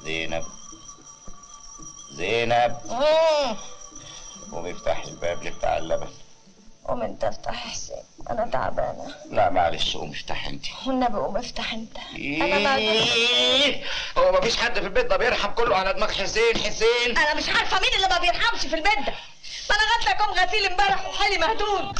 زينب زينب مم. قومي افتحي الباب بتاع اللبن قوم انت افتح يا حسين انا تعبانه لا معلش قومي افتحي انت والنبي قوم افتح انت انا ما إيه؟ هو مفيش حد في البيت ده بيرحم كله على دماغ حسين حسين انا مش عارفه مين اللي ما بيرحمش في البيت ده ما انا غسله كوم غسيل امبارح وحالي مهدود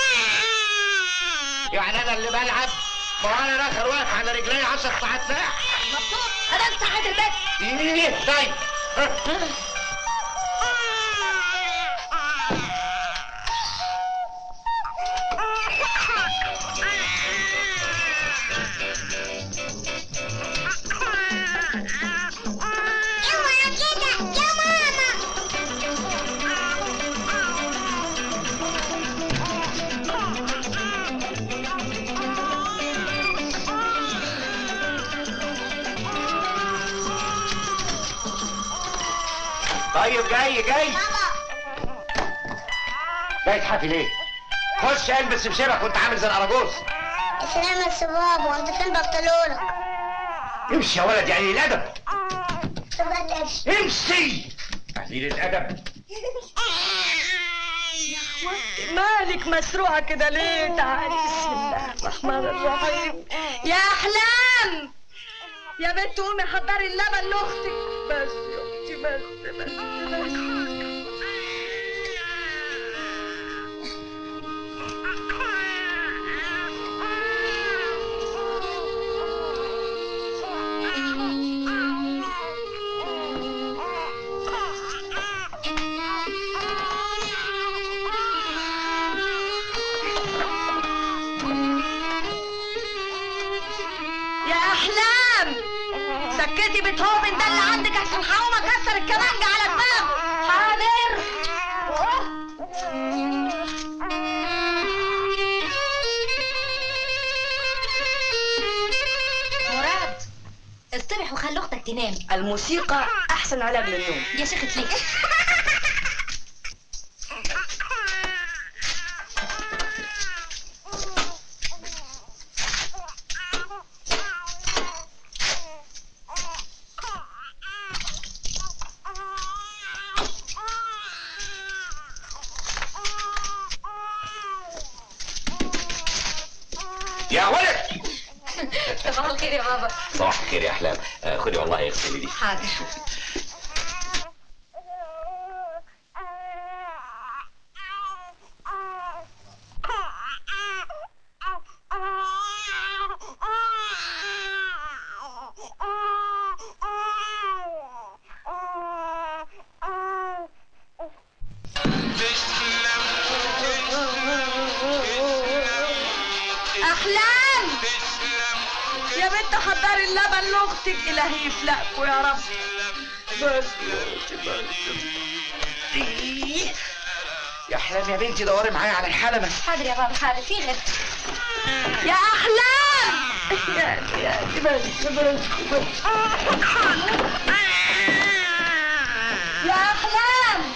يعني انا اللي بلعب ما هو انا الاخر واقف على رجلي 10 ساعات ساعه مبسوط انا انت حد البيت ايه طيب اوعى كده يا ماما طيب جاي جاي جاي تحافي ليه؟ خش البس بشبك وانت عامل زي الاراجوز سلام يا بابا وانت فين بطلونك امشي يا ولد يعني الادب تبقى تمشي امشي قليل الادب مالك مسروعه كده ليه تعالي بسم الله الرحمن الرحيم يا احلام يا بنت قومي حضري اللبن لاختك بس يا اختي بس بس بس يا احلام سكتي بيتهوفن ده اللي عندك عشان هقوم اكسر الكمانجه على دماغه حاضر مراد استرح وخلي اختك تنام الموسيقى احسن علاج للنوم يا شيخة ليه يا ولد صباح الخير يا بابا صباح الخير يا احلام آه، خدي والله اغسلي دي حاضر احلام يا بنت حضري اللبن لاختك الهي يفلقكوا يا رب بس يا اختي بس إيه. يا احلام يا بنتي دوري معايا على الحلبه حاضر يا بابا حاضر في غير يا احلام يا يا بس بس بس يا احلام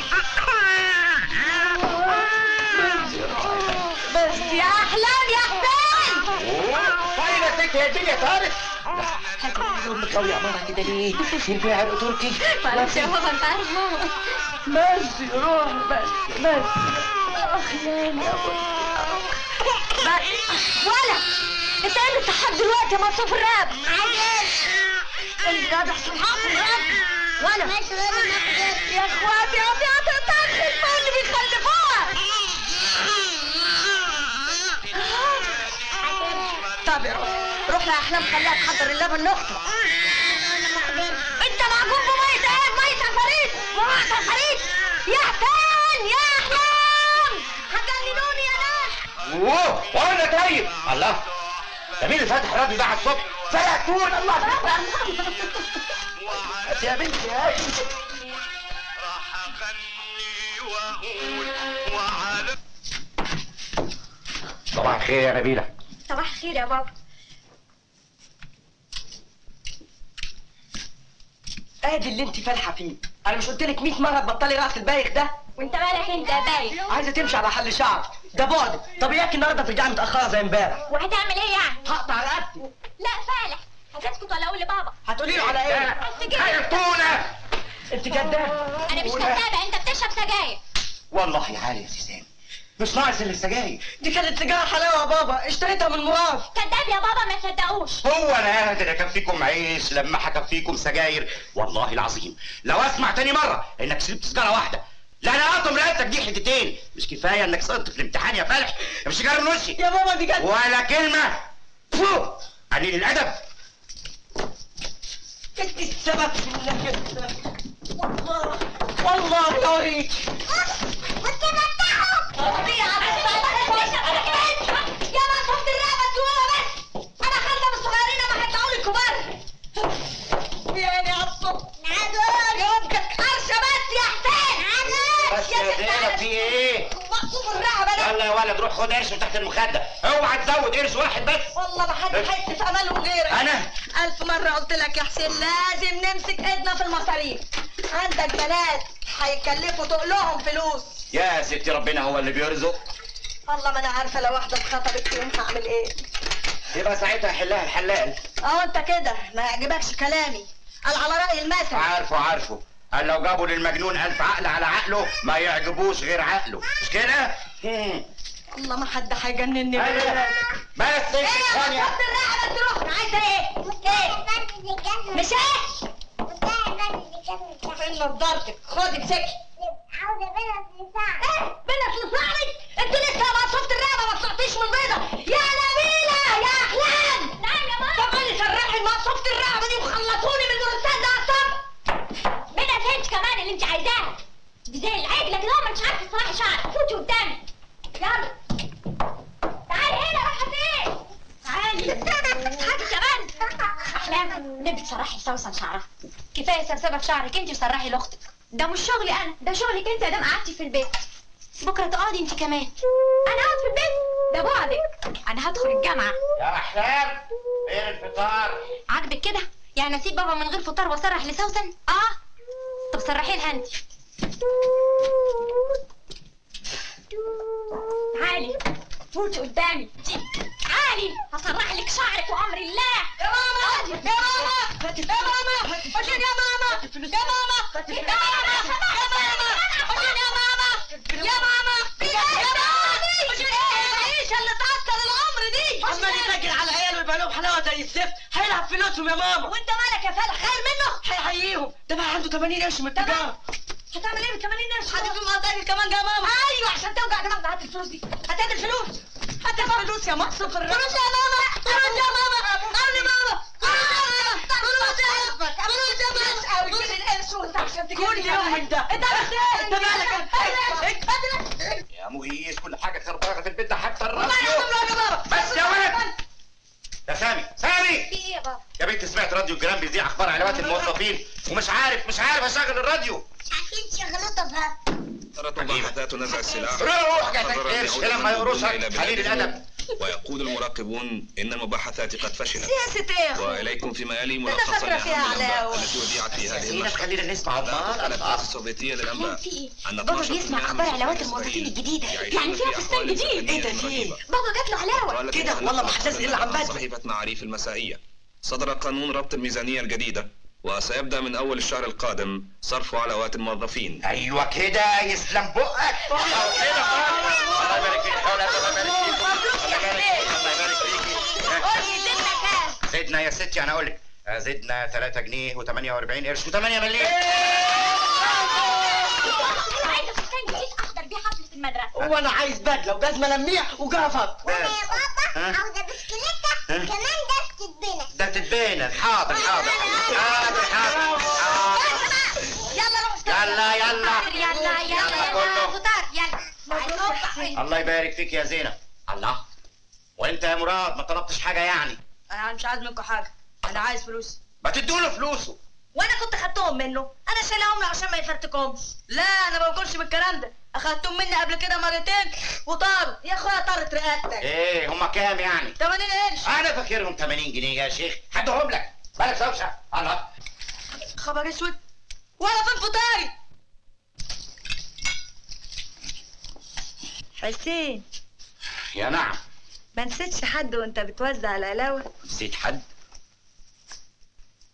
بس يا احلام يا حسين طيب يا ست هي الدنيا طارت امك قوي يا ماما كده ليه؟ يرجع عرق تركي معلش يا بابا انت عارف ماما بس يا روح بس بس اخ يا يا بس ولا انت ايه اللي بتحب دلوقتي يا مصروف الراب عادل اللي ده احسن حق الراب ولا ماشي ولا ناخد يا اخواتي يا ابني هتتاخر ما اللي بيخلفوها طب يا روح روح لاحلام خليها تحضر اللبن لاختك انت معجون بميه ايه ميه عفاريت ميه عفاريت يا حسين يا احلام هتجننوني يا ناس اوه وانا طيب الله ده مين اللي فاتح الراديو ده على الصبح؟ فلقتون الله بس يا بنتي يا بنتي راح اغني واقول وعلى صباح الخير يا نبيله صباح الخير يا بابا ادي اللي انت فالحه فيه انا مش قلت لك 100 مره تبطلي راس البايخ ده وانت مالك انت يا بايخ عايزه تمشي على حل شعر ده بعد طب اياك النهارده ترجعي متاخره زي امبارح وهتعمل ايه يعني هقطع رقبتي لا فالح هتسكت ولا اقول لبابا هتقولي له على ايه هيقتونا انت كداب انا مش كدابه انت بتشرب سجاير والله يا عالي يا سيسان مش ناقص الا السجاير دي كانت سيجاره حلاوه يا بابا اشتريتها من مراد كداب يا بابا ما تصدقوش هو انا قادر اكفيكم عيش لما هكفيكم سجاير والله العظيم لو اسمع تاني مره انك شربت سيجاره واحده لا انا اقطم رقبتك دي حتتين مش كفايه انك سقطت في الامتحان يا فالح مش جار من وشي يا بابا دي كانت ولا كلمه فو قليل الادب انت السبب في اللي كده والله والله يا وريك يا ما صفت الرقبه تقولها بس انا خالده من الصغيرين ما هيطلعوا لي كبار يا عيني على الصبح يومك قرشه بس يا حسين بس يا زينب في ايه مقصوف الرقبه ده يلا يا ولد روح خد قرش من تحت المخده اوعى تزود قرش واحد بس والله ما حد هيحس في املهم غيرك انا ألف مرة قلت لك يا حسين لازم نمسك ايدنا في المصاريف عندك بنات هيكلفوا تقلهم فلوس يا ستي ربنا هو اللي بيرزق والله ما انا عارفة لو واحدة اتخطبت فيهم هعمل ايه يبقى ساعتها حلها الحلال اه انت كده ما يعجبكش كلامي قال على رأي المثل عارفه عارفه قال لو جابوا للمجنون ألف عقل على عقله ما يعجبوش غير عقله مش كده؟ هم. والله ما حد هيجنني أيوة. بس ايه يا ثانية صفت الرقبه تروح انا عايزه ايه ايه مش ايه فين نضارتك خدي امسكي ايه بنت لصاحبك انت لسه ما صفت الرقبه ما طلعتيش من البيضه يا نبيله يا احلام نعم يا ماما كمان سرحي ما صفت الرقبة دي وخلصوني من المرتد ده اصلا منى فهمت كمان اللي انت عايزاه دي زي العجله كده ما انتش عارفه تصلحي شعرك فوتي قدامي يلا تعالي هنا رايحه فين تعالي حاجه كمان احلام نبي تسرحي سوسن شعرها كفايه سرسبه في شعرك انت وسرحي لاختك ده مش شغلي انا ده شغلك انت يا دام قعدتي في البيت بكره تقعدي انت كمان انا اقعد في البيت ده بعدك انا هدخل الجامعه يا أحلام فين الفطار؟ عاجبك كده يعني اسيب بابا من غير فطار واسرح لسوسن اه طب سرحي لها انت تعالي فوتي قدامي تعالي هسرح لك شعرك وامر الله يا ماما يا ماما يا ماما عشان يا ماما يا ماما يا ماما يا ماما عشان يا ماما يا ماما يا ماما عشان العيشة اللي تعطل العمر دي عمال يسجل على العيال ويبقى لهم حلاوة زي الزفت هيلعب فلوسهم يا ماما وانت مالك يا فالح خير منه هيحييهم ده بقى عنده 80 قرش من التجارة هتعمل ايه ب 80 قرش؟ هتجيب مقاطعين كمان يا ماما ايوه عشان توجع دماغنا هات الفلوس دي هات الفلوس هات الفلوس يا مقصف الرب فلوس يا ماما فلوس يا ماما قولي ماما فلوس يا ماما فلوس يا ماما وجيب القرش وانت عشان تجيب كل يومك ده انت بس انت مالك يا مهيس كل حاجة خربانة في البيت ده حتى والله الراديو يا بابا بس يا ولد يا سامي سامي في ايه يا بابا يا بنت سمعت راديو الجيران بيذيع اخبار علاوات الموظفين ومش عارف مش عارف اشغل الراديو عارفين شغلوا طبها صارت مباحثات نزع السلاح روح يا حضرت قرش بعودة لما المنظومين يقرصك إلى قليل بلادهم. الادب ويقول المراقبون إن المباحثات قد فشلت سياسة ايه يا اخويا؟ وإليكم فيما يلي أنا ملخصا فاكرة فيها لأهم الأنباء علاوة. التي وضعت في يا هذه زينب النشرة خلينا نسمع على عمار القناة السوفيتية للأنباء في ايه أن بابا 12% بيسمع من اخبار سكان علاوات إسرائيل الموظفين الجديده يعيشون يعني في فيها فستان أحوال جديد إيه ده سكنية فيه؟ رهيبة. بابا جات له علاوه قالت كده الخليفة والله ما حدش محمد إلا عن عن بدري. صحيفة معاريف المسائية صدر قانون ربط الميزانية الجديدة وسيبدأ من أول الشهر القادم صرف علاوات الموظفين ايوه كده يسلم بقك أهو كده خالص. الله يبارك فيك يا ولاد الله يبارك فيك الله يبارك فيك الله يبارك فيكي قولي زدنا كام زدنا يا ستي انا اقول لك زدنا 3 جنيه و48 قرش و8 مليم انا عايزه فستان جديد احضر بيه حفله المدرسه وانا عايز بدله وجزمه لميع وجرافات وانا يا ها؟ بابا عاوزه بسكليته ها؟ كمان دستة بنا ده تتبين حاضر حاضر حاضر حاضر حاضر يلا روح يلا يلا يلا يلا يلا كله. فطار يلا الله يبارك فيك يا زينب الله وانت يا مراد ما طلبتش حاجه يعني انا مش عايز منكم حاجه انا عايز فلوس ما تدوله فلوسه وانا كنت خدتهم منه انا شايلهم له عشان ما يفرتكمش لا انا ما باكلش بالكلام ده اخدتهم مني قبل كده مرتين وطاروا يا اخويا طارت رقبتك ايه هما كام يعني 80 قرش انا فاكرهم 80 جنيه يا شيخ هدهم لك مالك دوشه الله خبر اسود ولا فين فطاري حسين يا نعم ما نسيتش حد وانت بتوزع العلاوه نسيت حد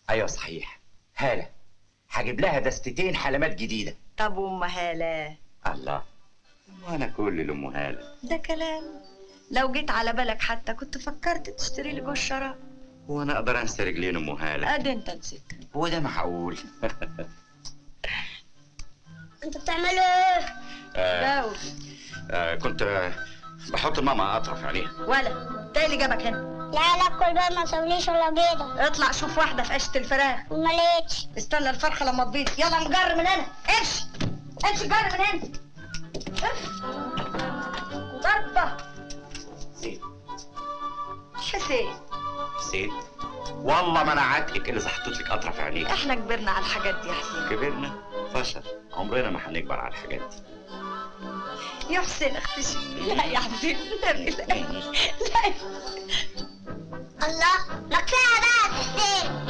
ايوه صحيح هاله هجيب لها دستتين حلمات جديده طب وام هاله الله وانا كل لام هاله ده كلام لو جيت على بالك حتى كنت فكرت تشتري لي جوز شراب وانا اقدر انسى رجلين ام هاله ادي انت نسيت هو ده معقول انتوا بتعملوا ايه؟ آه جاوب آه كنت آه بحط ماما اطرف عليها ولا ده اللي جابك هنا لا لا كل بقى ما سويليش ولا بيضة اطلع شوف واحده في قشه الفراخ وما لقيتش استنى الفرخه لما تبيض يلا نجر من هنا امشي امشي جر من هنا اف. ضربه زين حسين حسين والله ما انا عاتقك الا اذا حطيت لك قطره في عينيك احنا كبرنا على الحاجات دي يا حسين كبرنا فشل عمرنا ما هنكبر على الحاجات دي يا حسين اختشي لا يا حسين لا لا لا الله ما كفايه بقى تستاهل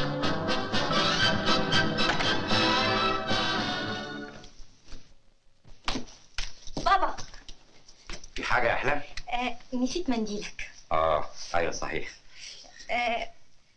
بابا في حاجه يا احلام آه نسيت منديلك اه ايوه صحيح آه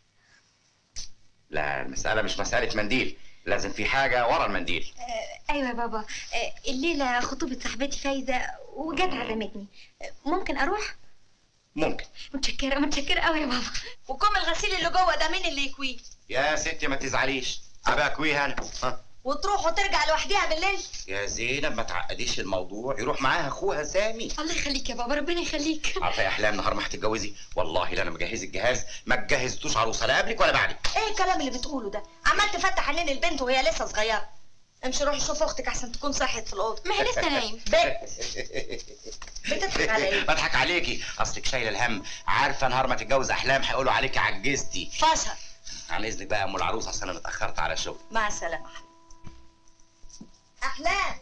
لا المساله مش مساله منديل لازم في حاجه ورا المنديل آه ايوه يا بابا آه الليله خطوبه صاحبتي فايزه وجت عزمتني آه ممكن اروح ممكن متشكره متشكره قوي يا بابا وكم الغسيل اللي جوه ده مين اللي يكويه يا ستي ما تزعليش ابقى اكويها انا ها وتروح وترجع لوحديها بالليل يا زينب ما تعقديش الموضوع يروح معاها اخوها سامي الله يخليك يا بابا ربنا يخليك عارفه يا احلام نهار ما هتتجوزي والله لا انا مجهز الجهاز ما تجهزتوش عروسه لا قبلك ولا بعدك ايه الكلام اللي بتقوله ده عمال تفتح عينين البنت وهي لسه صغيره امشي روحي شوف اختك احسن تكون صحت في الاوضه ما هي لسه نايم بنت بتضحك على ايه بضحك عليكي اصلك شايله الهم عارفه نهار ما تتجوز احلام هيقولوا عليكي عجزتي فشل عن اذنك بقى يا ام العروس اصل انا اتاخرت على الشغل مع السلامه احلام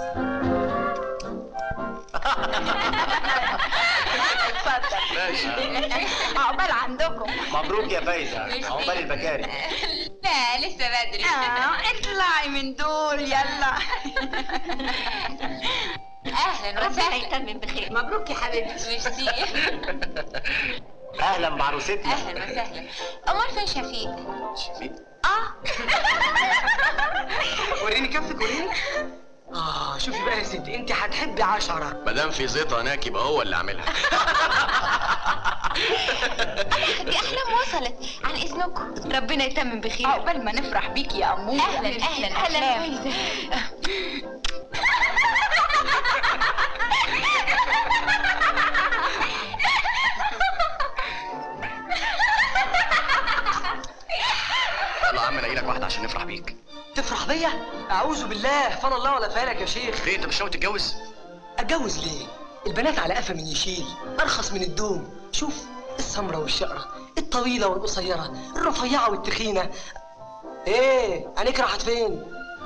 اتفضل ماشي عقبال عندكم مبروك يا فايزه عقبال البكاري لا لسه بدري اه اطلعي من دول يلا اهلا ربنا وسهلا يتمم بخير مبروك يا حبيبتي ميرسي اهلا بعروستنا اهلا وسهلا امال فين شفيق شفيق اه وريني كفك وريني اه شوفي بقى يا ستي انت هتحبي عشرة ما دام في زيطه هناك يبقى هو اللي عاملها دي احلام وصلت عن اذنكم ربنا يتمم بخير عقبال ما نفرح بيك يا امور اهلا اهلا اهلا يلا يا عم الاقي لك واحده عشان نفرح بيك تفرح بيا اعوذ بالله فضل الله ولا فالك يا شيخ ليه انت مش ناوي تتجوز اتجوز ليه البنات على قفا من يشيل ارخص من الدوم شوف السمرة والشقرة الطويلة والقصيرة الرفيعة والتخينة ايه عينيك راحت فين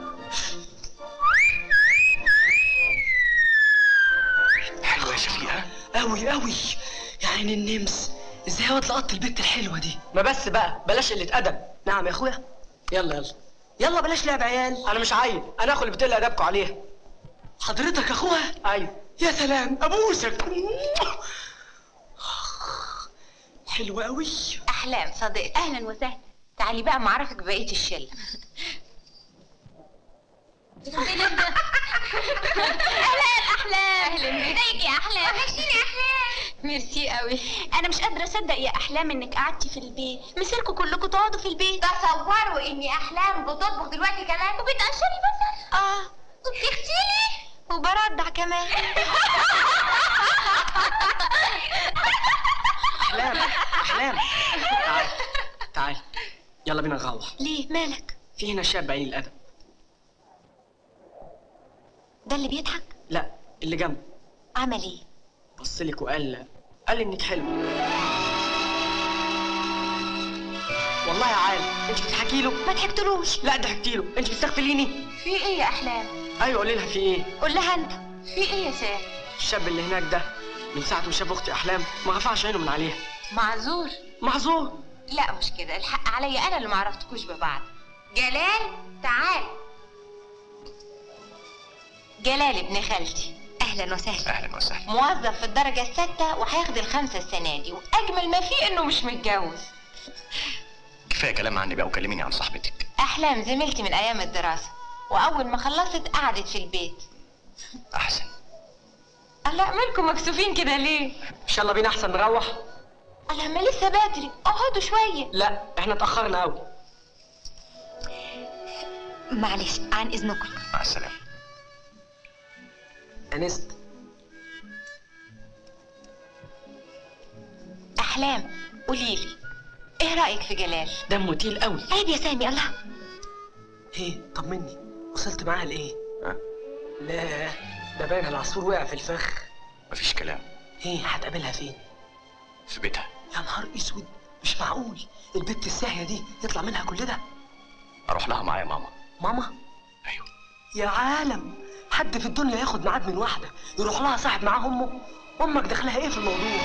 حلوه يا شفيقه قوي قوي يا عين النمس ازاي واد لقطت البت الحلوه دي ما بس بقى بلاش قله ادب نعم يا اخويا يلا يلا يلا بلاش لعب عيال انا مش عيل انا اخو اللي بتقل ادبكم عليها حضرتك اخوها ايوه يا سلام ابوسك حلوه قوي احلام صديق اهلا وسهلا تعالي بقى معرفك بقيه الشله اهلا احلام اهلا ازيك يا احلام وحشتيني يا احلام ميرسي قوي انا مش قادره اصدق يا احلام انك قعدتي في البيت مسيركم كلكم تقعدوا في البيت تصوروا اني احلام بتطبخ دلوقتي كمان وبتقشري بصل اه وبتغسلي وبردع كمان احلام احلام تعال تعال يلا بينا نروح ليه مالك في هنا شاب عين الادب ده اللي بيضحك لا اللي جنبه عمل ايه بص لك وقال قال انك حلوه والله يا عال انت بتحكي له ما ضحكتلوش لا ضحكتي له انت بتستغفليني في ايه يا احلام ايوه قولي لها في ايه قول لها انت في ايه يا سام الشاب اللي هناك ده من ساعه ما شاف اختي احلام ما رفعش عينه من عليها معذور معذور لا مش كده الحق عليا انا اللي معرفتكوش ببعض جلال تعال جلال ابن خالتي اهلا وسهلا اهلا وسهلا موظف في الدرجة السادسة وهياخد الخمسة السنة دي وأجمل ما فيه إنه مش متجوز كفايه كلام عني بقى وكلميني عن صاحبتك أحلام زميلتي من أيام الدراسة وأول ما خلصت قعدت في البيت احسن الله مالكم مكسوفين كده ليه؟ ان شاء الله بينا احسن نروح الله ما لسه بدري اقعدوا شوية لا احنا اتاخرنا قوي معلش عن اذنكم مع السلامه انست أحلام قوليلي إيه رأيك في جلال؟ دمه تقيل قوي عيب يا سامي الله ايه طمني وصلت معاها لايه ها؟ لا ده باين العصفور وقع في الفخ مفيش كلام ايه هتقابلها فين في بيتها يا نهار اسود مش معقول البت الساهيه دي يطلع منها كل ده اروح لها معايا ماما ماما ايوه يا عالم حد في الدنيا ياخد ميعاد من واحده يروح لها صاحب معاه امه امك دخلها ايه في الموضوع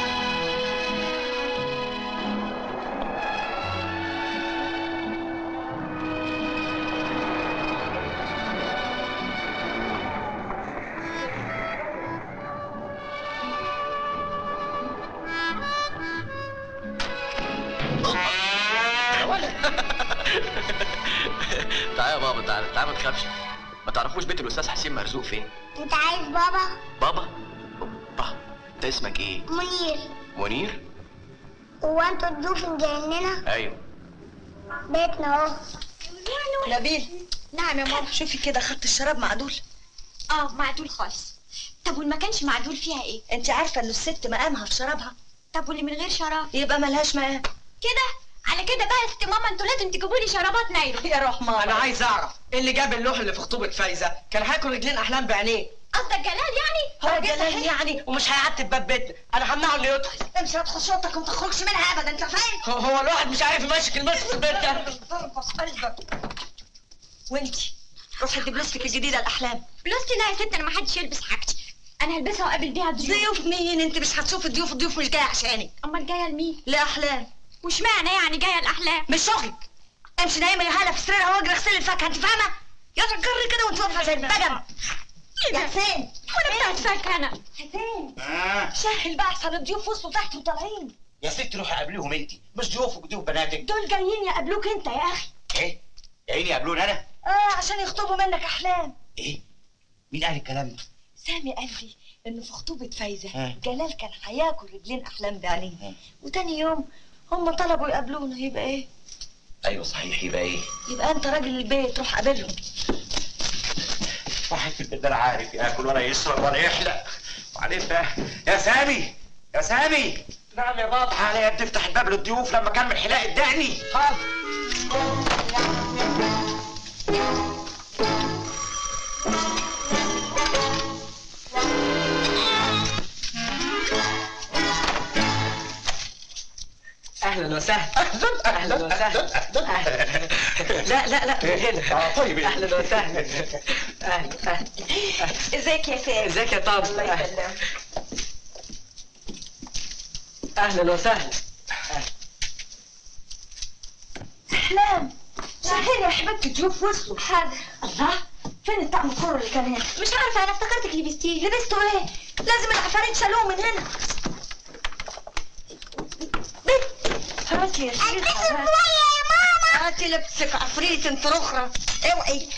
تعالى يا بابا تعالى تعالى ما تخافش ما تعرفوش بيت الاستاذ حسين مرزوق فين انت عايز بابا بابا بابا انت اسمك ايه منير منير هو انتوا الضيوف مجنننا ايوه بيتنا اهو نبيل نعم يا ماما شوفي كده خدت الشراب معدول اه معدول خالص طب والما كانش معدول فيها ايه انت عارفه ان الست مقامها في شرابها طب واللي من غير شراب يبقى ملهاش مقام كده على كده بقى يا ست ماما انتوا لازم تجيبوا لي شرابات نايلون يا رحمن انا عايز اعرف إيه اللي جاب اللوح اللي في خطوبه فايزه كان هياكل رجلين احلام بعينيه قصدك جلال يعني هو جلال يعني ومش هيعتب باب بيتنا انا همنعه انه يدخل امشي ادخل شوطك وما تخرجش منها ابدا انت فاهم هو- هو الواحد مش عارف يمسك المسك في البيت ده اربص قلبك وانتي روحي ادي بلوستك الجديده الاحلام بلوستي لا يا ست انا ما حدش يلبس حاجتي انا هلبسها واقابل بيها ضيوف ضيوف مين انت مش هتشوفي الضيوف الضيوف مش جايه عشانك امال جايه لمين لاحلام وش معنى يعني جايه الاحلام مش شغلك امشي نايمه يا هاله في سريرها واجري اغسلي الفاكهه انت فاهمه يلا جري كده وانت واقفه زي البجم يا حسين وانا بتاعت فاكهه انا حسين آه. سهل بقى احسن الضيوف وصلوا تحت وطالعين يا ست روحي قابليهم انت مش ضيوفك ضيوف بناتك دول جايين يقابلوك انت يا اخي ايه جايين يقابلوني انا اه عشان يخطبوا منك احلام ايه مين قال الكلام ده سامي قال لي انه في خطوبه فايزه ها. جلال كان هياكل رجلين احلام بعينيه ها. وتاني يوم هم طلبوا يقابلونا يبقى ايه ايوه صحيح يبقى ايه يبقى انت راجل البيت روح قابلهم واحد في البيت ده لا عارف ياكل ولا يشرب ولا يحلق وبعدين بقى يا سامي يا سامي نعم يا بابا تعالى يا ابني افتح الباب للضيوف لما اكمل حلاقه دقني حاضر اهلا وسهلا اهلا وسهلا أهلاً. لا لا لا من هنا آه، طيب. اهلا وسهلا اهلا اهلا ازيك يا سامي ازيك يا طارق الله أهلاً. يسلمك اهلا وسهلا احلام سهل يا حبيبتي ضيوف وصلوا حاضر الله فين الطعم الكرة اللي كان هنا مش عارفه انا افتكرتك لبستيه لبستوا ايه لازم العفاريت شالوه من هنا هاتي يا شيخة البسوا هاتي. شوية يا ماما هاتي لبسك عفريت انت رخرة اوعي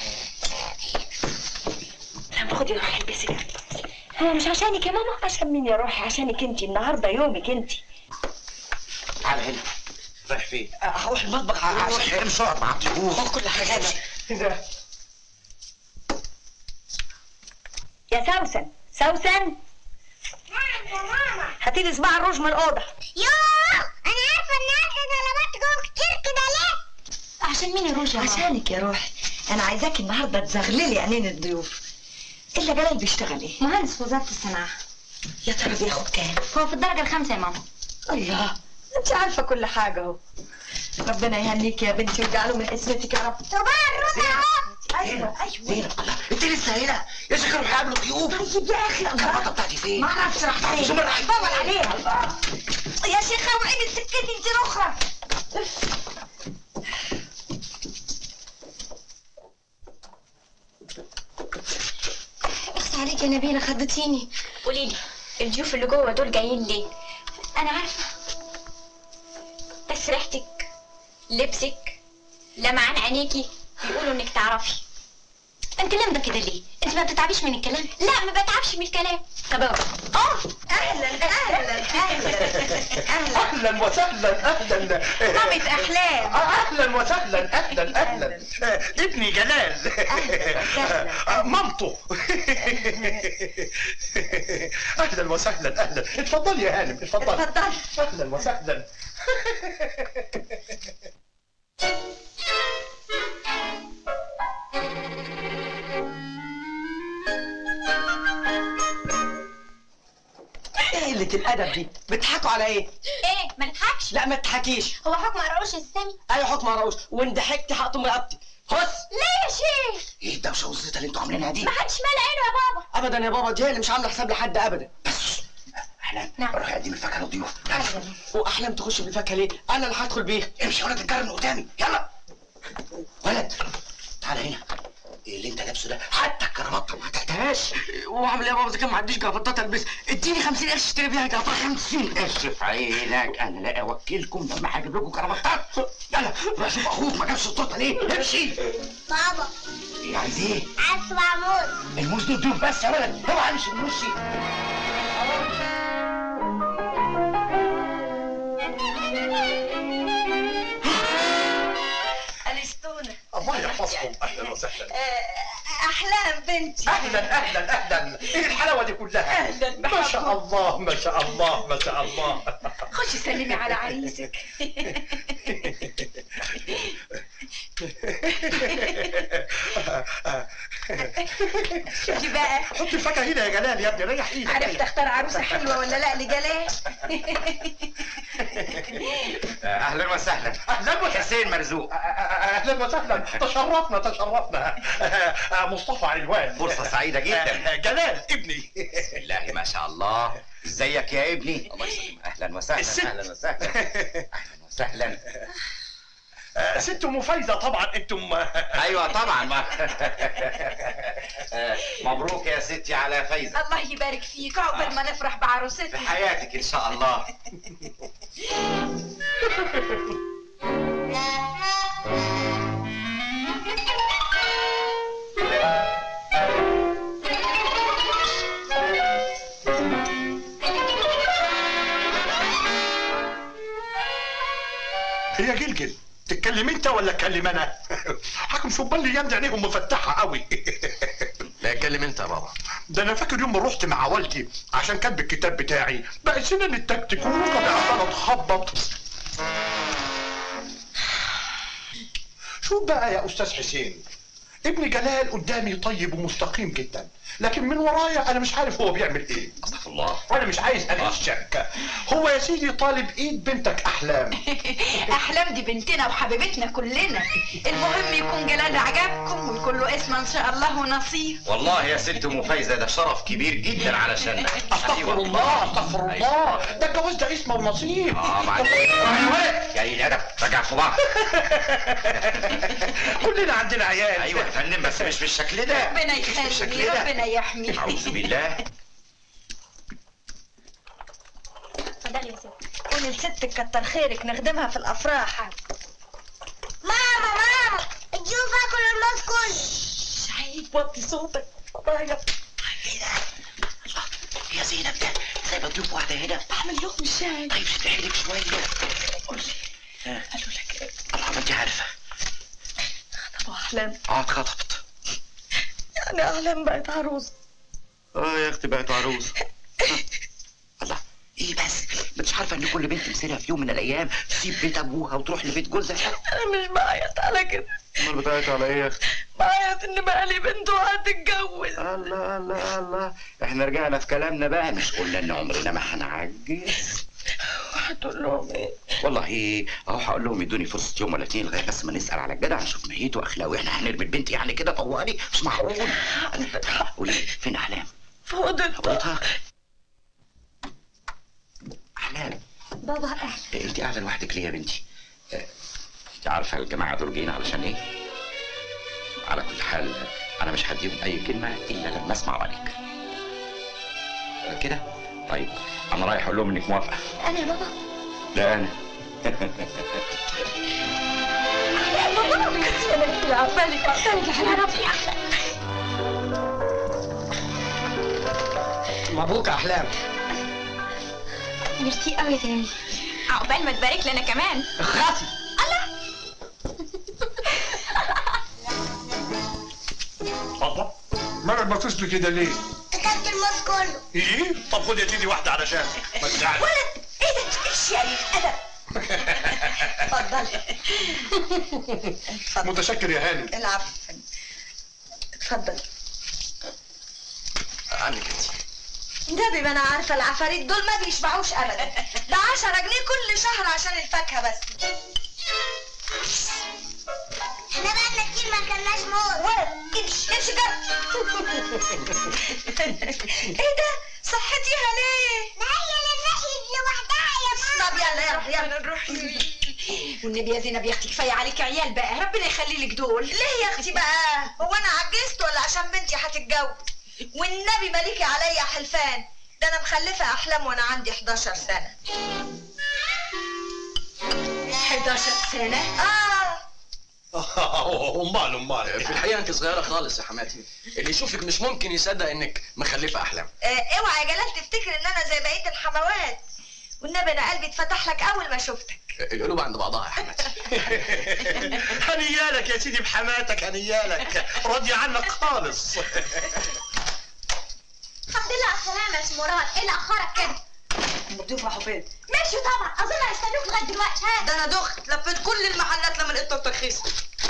لما خدي روحي البسي هو مش عشانك يا ماما عشان مين يا روحي عشانك انت النهارده يومك انت تعالى هنا رايح فين هروح المطبخ عشان امشي اقعد مع الضيوف خد كل حاجه ده يا سوسن سوسن نعم يا ماما هاتي لي صباع الروج من الاوضه يوه انا عارفة النهاردة طلبات جوه كتير كده ليه عشان مين الروج يا ماما عشانك يا روحي انا عايزاكي النهارده تزغللي عينين الضيوف الا جلال بيشتغل ايه مهندس في وزاره الصناعه يا ترى بياخد كام هو في الدرجه الخامسه يا ماما الله انت عارفه كل حاجه اهو ربنا يهنيك يا بنتي ويجعله من اسمتك يا رب طبعا الروج اهو ايوه ايوه زينب الله انت لسه هنا يا شيخ روح قابلوا ضيوف طيب يا اخي الكرافته الله بتاعتي فين ما اعرفش راح فين شو راح دور عليها الله يا شيخه وعيني سكتي انت رخره اخس عليك يا نبيله خضتيني قولي لي الضيوف اللي جوه دول جايين ليه انا عارفه بس ريحتك لبسك لمعان عينيكي بيقولوا انك تعرفي انت لامده كده ليه انت ما بتتعبيش من الكلام لا ما بتعبش من الكلام طب اه اهلا اهلا اهلا اهلا اهلا وسهلا اهلا مامة احلام اهلا وسهلا اهلا اهلا ابني جلال آه، مامته اهلا وسهلا اهلا اتفضلي يا هانم اتفضلي اتفضلي. اهلا وسهلا ايه قلة الأدب دي؟ بتضحكوا على إيه؟ ايه ما نضحكش لا ما تضحكيش هو حكم قراوش يا سامي أيوة حكم رؤوس وإن ضحكت هقطم رقبتي خس ليه يا شيخ ايه الدوشه والزيطه اللي انتوا عاملينها دي ما حدش مال عينه يا بابا أبدا يا بابا دي هي اللي مش عاملة حساب لحد أبدا بس احلام نعم. روحي قدمي الفاكهه للضيوف وأحلام تخش بالفاكهة ليه؟ أنا اللي هدخل بيها امشي يا ولد الجار من قدامي يلا ولد تعالى هنا ايه اللي انت لابسه ده حتى الكرافته ما تحتاجهاش وأعمل إيه يا بابا إذا كان ما عنديش جرافطات ألبس اديني 50 قرش اشتري بيها جرافطة 50 قرش في عينك انا لا اوكلكم لما هجيب لكم كرافطات يلا روح شوف اخوك ما جابش التورته ليه امشي بابا ايه عايز ايه اسمع موز الموز دول دول بس يا ولد اوعى امشي من وشي أنستونا الله يحفظكم اهلا وسهلا أحلام بنتي اهلا اهلا اهلا ايه الحلاوه دي كلها أهلاً ما شاء الله ما شاء الله ما شاء الله خشي سلمي على عريسك شوفي بقى حط الفاكهه هنا يا جلال يا ابني ريح ايدك عرفت اختار عروسة حلوة ولا لا لجلال اهلا وسهلا اهلا وسهلا حسين مرزوق اهلا وسهلا تشرفنا تشرفنا آه، مصطفى علوان فرصة سعيدة جدا. آه، جلال ابني بسم الله ما شاء الله ازيك يا ابني الله يسلمك اهلا وسهلا الست. اهلا وسهلا اهلا وسهلا آه، ست ام فايزه طبعا انتم ايوه طبعا ما آه، مبروك يا ستي على فايزه الله يبارك فيك عقبال ما نفرح في بعروستنا حياتك ان شاء الله هي جلجل تتكلم انت ولا اتكلم انا حكم شبان لي يمدي عينيهم مفتحه قوي لا اتكلم انت يا بابا ده انا فاكر يوم ما رحت مع والدي عشان كاتب الكتاب بتاعي بقى سنن التكتيكوكه بقى تخبط شوف بقى يا استاذ حسين ابن جلال قدامي طيب ومستقيم جدا لكن من ورايا انا مش عارف هو بيعمل ايه استغفر الله وانا مش عايز اغشك هو يا سيدي طالب ايد بنتك احلام احلام دي بنتنا وحبيبتنا كلنا المهم يكون جلال عجبكم ويكون له اسم ان شاء الله ونصيب والله يا ست ام فايزه ده شرف كبير جدا علشان استغفر الله استغفر الله ده الجواز ده اسمه ونصيب اه معلش يا قليل الادب رجع صباعك كلنا عندنا عيال ايوه يا فندم بس مش بالشكل ده ربنا مش بالشكل يخلي ده ربنا يحمي اعوذ بالله اتفضلي يا ستي قولي لستك كتر خيرك نخدمها في الافراح ماما ماما الجوف اكل الموز كله عيب وطي صوتك بابايا يا زينب ده سايبه ضيوف واحده هنا بعمل لهم شاي طيب شد حيلك شويه قولي آه. قالوا لك ايه الله ما انت عارفه طب احلام اه اتخطبت يعني احلام بقت عروسه اه يا اختي بقت عروس الله ايه بس ما انتش عارفه ان كل بنت مسيرها في يوم من الايام تسيب بيت ابوها وتروح لبيت جوزها انا مش بعيط على كده امال بتعيط على ايه يا اختي بعيط ان بقى لي بنت وهتتجوز الله الله الله احنا رجعنا في كلامنا بقى مش قلنا ان عمرنا ما هنعجز هتقول لهم ايه والله اهو هقول لهم يدوني فرصه يوم ولا اتنين لغايه بس ما نسال على الجدع نشوف نيته واخلاقه احنا هنرمي البنت يعني كده طوالي مش معقول قولي فين احلام فضلت حضرتها احلام بابا اهلا إيه، انت قاعده لوحدك ليه يا بنتي آه، انت عارفه الجماعه دول جايين علشان ايه على كل حال انا مش هديهم اي كلمه الا لما اسمع رايك آه، كده طيب انا رايح اقول لهم انك موافقه انا يا بابا لا انا يا نجيلة عقبالك عقبالك يا ربي أحلى مبروك يا احلام ميرسي قوي يا داني عقبال ما تبارك لنا كمان اخرسي بابا مالك باصص لي كده ليه؟ اكلت الموز كله ايه؟ طب خد يا سيدي واحدة علشان ما تزعلش ولد ايه ده ايش يعني الادب اتفضل متشكر يا هاني العب اتفضل عنك انت النبي ما انا عارفه العفاريت دول ما بيشبعوش ابدا ده 10 جنيه كل شهر عشان الفاكهه بس احنا بقالنا كتير ما اكلناش موز ولد امشي امشي جرب ايه ده صحتيها ليه ما هي اللي نحيت لوحدها يا طب يلا يلا يلا نروح والنبي يا زينب يا اختي كفايه عليك عيال بقى ربنا يخلي لك دول ليه يا اختي بقى هو انا عجزت ولا عشان بنتي هتتجوز والنبي مالكي عليا حلفان ده انا مخلفه احلام وانا عندي 11 سنه 11 سنه اه امال امال في الحقيقه انت صغيره خالص يا حماتي اللي يشوفك مش ممكن يصدق انك مخلفه احلام آه، اوعى يا جلال تفتكر ان انا زي بقيه الحموات والنبي انا قلبي اتفتح لك اول ما شفتك القلوب عند بعضها يا حماتي هنيالك يا سيدي بحماتك هنيالك راضي عنك خالص الحمد لله على السلامه يا مراد ايه اللي اخرك كده بتفرحوا فين مشوا طبعا اظن هيستنوك لغايه دلوقتي ها ده انا دخت لفيت كل المحلات لما لقيت ترخيص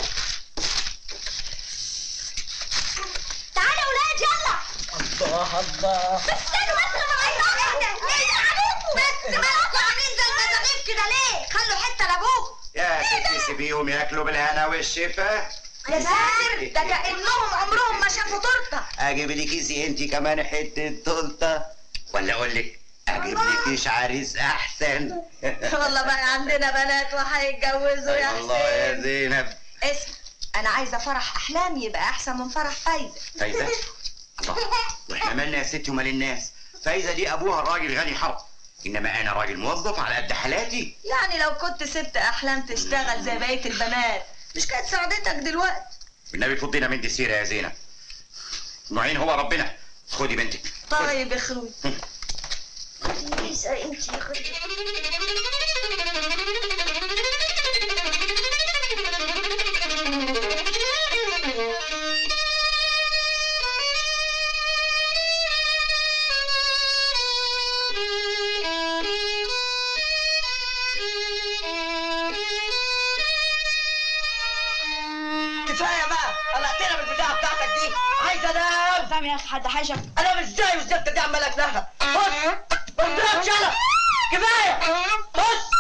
تعالوا يا ولاد يلا الله الله بس استنوا بس لما ما ايه ده عليكم بس مالكم عاملين زي المزامير كده ليه خلوا حته لابوكم يا ستي سيبيهم ياكلوا بالهنا والشفا يا ساتر ده كانهم عمرهم ما شافوا تورته اجيب لك انت كمان حته تورته ولا اقول لك اجيب لكيش عريس احسن والله بقى عندنا بنات وهيتجوزوا يا الله يا حسين زينب اسم انا عايزه فرح احلام يبقى احسن من فرح فايزه فايزه الله واحنا مالنا يا ستي ومال الناس فايزه دي ابوها راجل غني حرب انما انا راجل موظف على قد حالاتي يعني لو كنت سبت احلام تشتغل زي بقيه البنات مش كانت ساعدتك دلوقتي والنبي فضينا من دي سيره يا زينب معين هو ربنا خدي بنتك طيب يا اخوي كفايه بقى قلقتنا بالبتاعه بتاعتك دي عايزه انام فاهم يا اخي حد حاجه انام ازاي والزفته دي عمال اكلها بص ما تضربش انا كفايه بص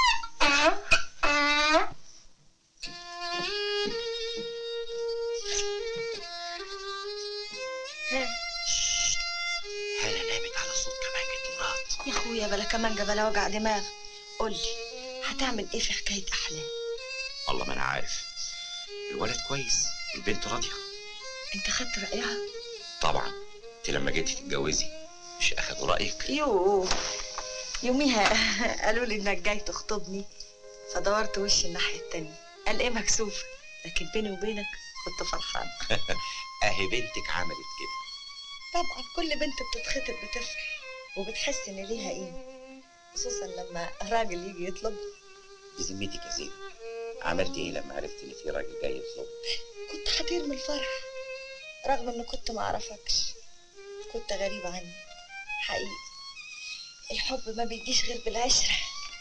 هلا نامت على صوت كمانجة مراد يا اخويا بلا كمان بلا وجع دماغ قول لي هتعمل ايه في حكايه احلام والله ما انا عارف الولد كويس البنت راضيه انت خدت رايها طبعا انت لما جيتي تتجوزي مش اخدوا رايك يوه يوميها قالوا لي انك جاي تخطبني فدورت وشي الناحيه التانية قال ايه مكسوفه لكن بيني وبينك كنت فرحانه اهي بنتك عملت كده طبعا كل بنت بتتخطب بتفرح وبتحس ان ليها قيمه خصوصا لما راجل يجي يطلب بذمتك يا زينب عملت ايه لما عرفت ان في راجل جاي يطلب كنت هطير من الفرح رغم اني كنت ما اعرفكش كنت غريبة عني حقيقي الحب ما بيجيش غير بالعشرة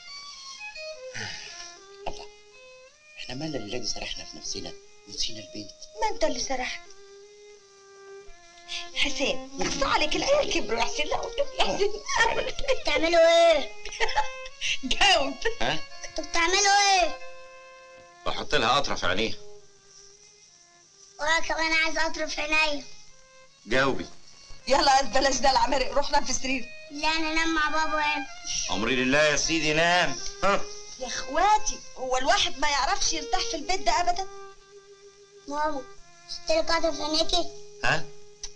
الله احنا مالنا الليله دي سرحنا في نفسنا ونسينا البنت ما انت اللي سرحت حسين يخص عليك العيال كبروا يا حسين لا قلت يا حسين بتعملوا ايه؟ جاوب ها انتوا بتعملوا ايه؟ بحط لها قطره في عينيها وانا كمان عايز اطرف عينيا جاوبي يلا بلاش ده العمارق روح نام في السرير لا انا انام مع بابا وام امري لله يا سيدي نام ها يا اخواتي هو الواحد ما يعرفش يرتاح في البيت ده ابدا ماما شفتلك قطر في عينيكي؟ ها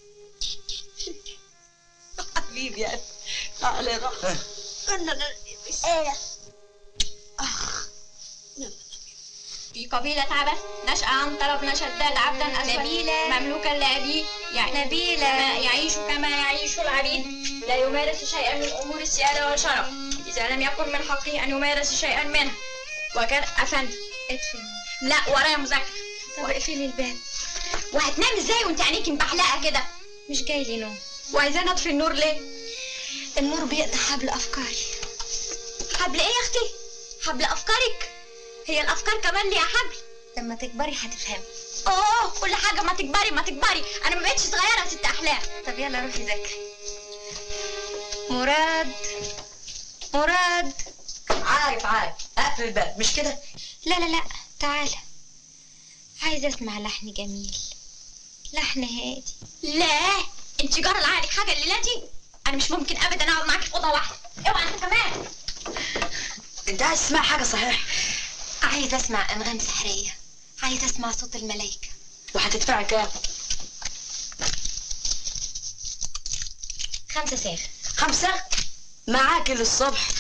حبيبي يعني تعالى روح انا ايه ده؟ اخ نعم. في قبيلة عبس نشأ عن طلب شداد عبدا أسود نبيلة. مملوكا لأبيه يعني نبيلة. كما يعيش كما يعيش العبيد لا يمارس شيئا من أمور السيادة والشرف إذا لم يكن من حقه أن يمارس شيئا منها وكان أفندي اطفي لا ورايا مذاكرة طب اقفلي الباب وهتنام ازاي وانت عينيكي مبحلقة كده مش جاي لي نوم وعايزاني اطفي النور ليه؟ النور بيقطع حبل افكاري حبل ايه يا اختي؟ حبل افكارك؟ هي الافكار كمان ليها حبل لما تكبري هتفهمي اوه كل حاجة ما تكبري ما تكبري انا ما بقتش صغيرة يا ست احلام طب يلا روحي ذاكري مراد مراد عارف عارف اقفل الباب مش كده لا لا لا تعالى عايزة اسمع لحن جميل لحن هادي لا انت جرى لعقلك حاجة الليلة دي انا مش ممكن ابدا اقعد معاكي في اوضة واحدة اوعى انت كمان انت عايز تسمع حاجه صحيح عايزة اسمع انغام سحرية عايزة اسمع صوت الملايكة وهتدفعي كام خمسة ساغ خمسة معاكي للصبح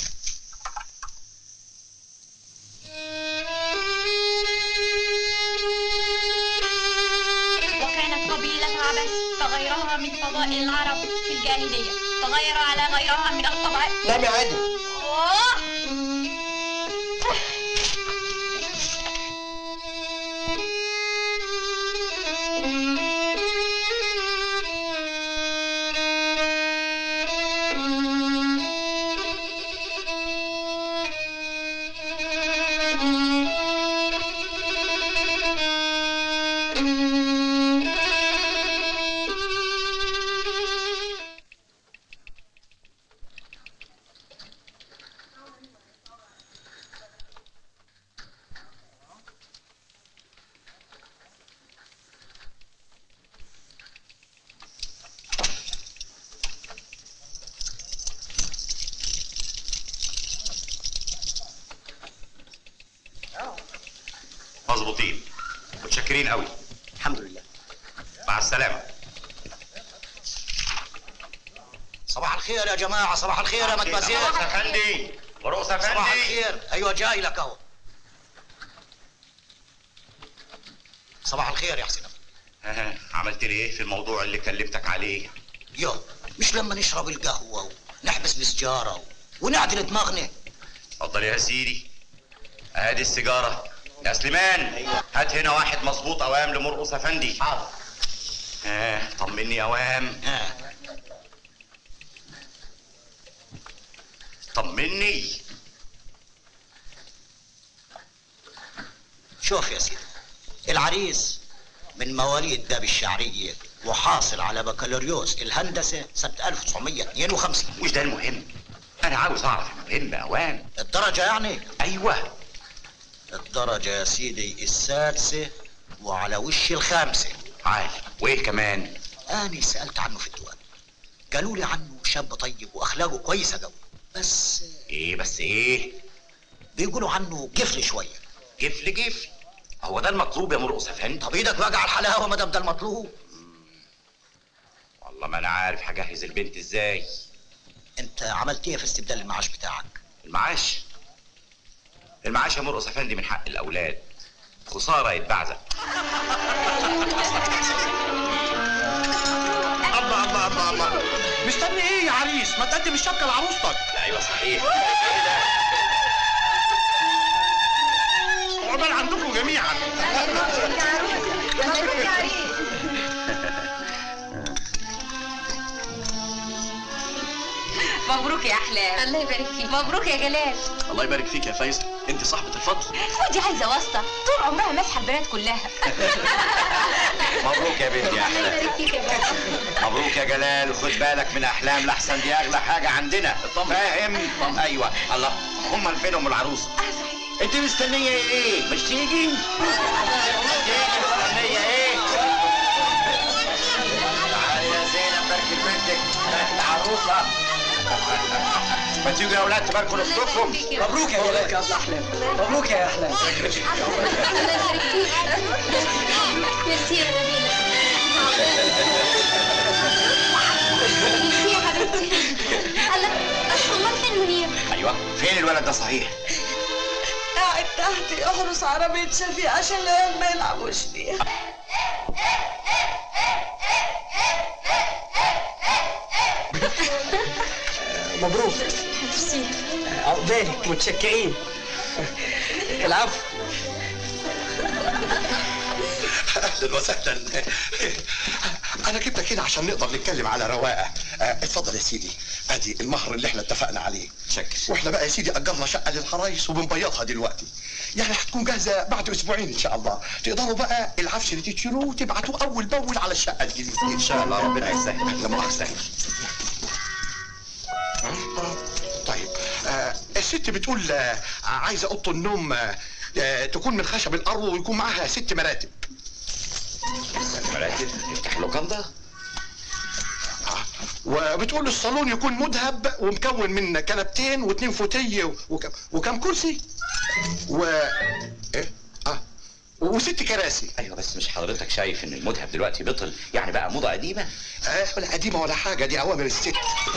وكانت قبيلة عبس كغيرها من فضائل العرب في الجاهلية تغير على غيرها من الطبع نام يا عادل أوه! مظبوطين متشكرين قوي الحمد لله مع السلامه صباح الخير يا جماعة صباح الخير يا مدمزيل رؤوس افندي ورؤوس صباح افندي الخير أيوة جاي لك أهو صباح الخير يا حسين ها، عملت لي ايه في الموضوع اللي كلمتك عليه يو مش لما نشرب القهوة ونحبس بسجارة ونعدل دماغنا اتفضل يا سيدي ادي السيجاره يا سليمان هات هنا واحد مظبوط اوام لمرقص افندي حاضر ها طمني يا اوام ها طمني شوف يا سيدي العريس من مواليد باب الشعرية وحاصل على بكالوريوس الهندسة سنة 1952 مش ده المهم انا عاوز اعرف المهم يا اوام الدرجة يعني ايوه الدرجة يا سيدي السادسة وعلى وش الخامسة عال وايه كمان أنا سألت عنه في الديوان قالوا لي عنه شاب طيب وأخلاقه كويسة قوي بس ايه بس ايه بيقولوا عنه قفل شوية جفل جفل هو ده المطلوب يا مرقص افندي طب ايدك بقى على الحلاوة ما دام ده المطلوب والله ما انا عارف هجهز البنت ازاي انت عملت ايه في استبدال المعاش بتاعك المعاش المعاش يا مرقص افندي من حق الاولاد خساره يتبعزق الله الله الله الله مستني ايه يا عريس ما تقدم الشبكه لعروستك ايوه صحيح عقبال عندكم جميعا مبروك يا احلام الله يبارك فيك مبروك يا جلال الله يبارك فيك يا فايزة انت صاحبة الفضل ودي عايزه واسطه طول عمرها ماسحه البنات كلها مبروك يا بنتي يا احلام فيك يا بابا مبروك يا جلال خد بالك من احلام لحسن دي اغلى حاجه عندنا فاهم ايوه الله هم فين ام العروسه انت مستنيه ايه مش تيجي تيجي مستنيه ايه تعالي يا زينب بارك بنتك العروسه ما تيجوا يا اولاد تباركوا نفسكم مبروك يا جلال يا أبو احلام مبروك يا احلام ميرسي يا نبيلة ميرسي يا حبيبتي الله امال فين منير ايوه فين الولد ده صحيح قاعد تحت يحرس عربية شفيق عشان العيال ما يلعبوش فيها مبروك عقبالك متشكرين العفو اهلا وسهلا انا جبتك هنا عشان نقدر نتكلم على رواقه آه، اتفضل يا سيدي ادي المهر اللي احنا اتفقنا عليه شكر واحنا بقى يا سيدي اجرنا شقه للحرايس وبنبيضها دلوقتي يعني هتكون جاهزه بعد اسبوعين ان شاء الله تقدروا بقى العفش اللي تشتروه وتبعتوه اول باول على الشقه الجديده ان شاء الله ربنا يسهل لا مؤاخذه طيب آه الست بتقول آه عايزه اوضه النوم آه آه تكون من خشب الارض ويكون معاها ست مراتب مراتب يفتح لوكاندا وبتقول الصالون يكون مذهب ومكون من كنبتين واثنين فوتيه وكم وكم كرسي و ايه اه وست كراسي ايوه بس مش حضرتك شايف ان المذهب دلوقتي بطل يعني بقى موضه قديمه آه ولا قديمه ولا حاجه دي اوامر الست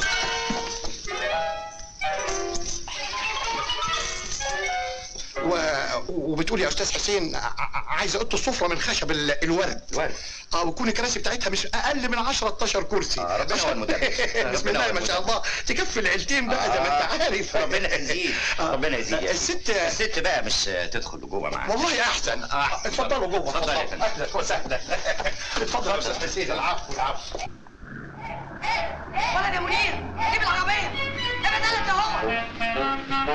و... وبتقول يا استاذ حسين ع- ع- عايز اوضه السفره من خشب ال- الورد الورد اه وتكون الكراسي بتاعتها مش اقل من 10 12 كرسي آه، ربنا هو المدبر. بسم ربنا الله هو ما شاء المدبر. الله تكفي العيلتين بقى زي ما انت عارف ربنا يزيد آه. ربنا يزيد الست الست بقى مش تدخل لجوه معانا والله احسن أحسن. اتفضلوا جوه اتفضل يا فندم. اهلا وسهلا اتفضل يا استاذ حسين العفو العفو ولد يا منير جيب العربية ابعد قلب اهو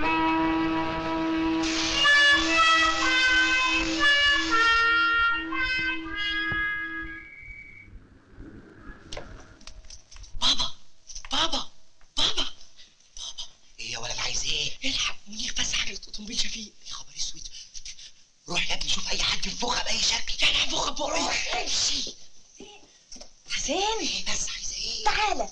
بابا بابا بابا ايه يا ولد عايز ايه؟ الحق منير بس حاجه اوتوموبيل شفيق يا خبر اسود روح يا ابني شوف اي حد ينفخها باي شكل يعني هنفخها بقى امشي حسين ايه بس عايزه ايه؟ تعالى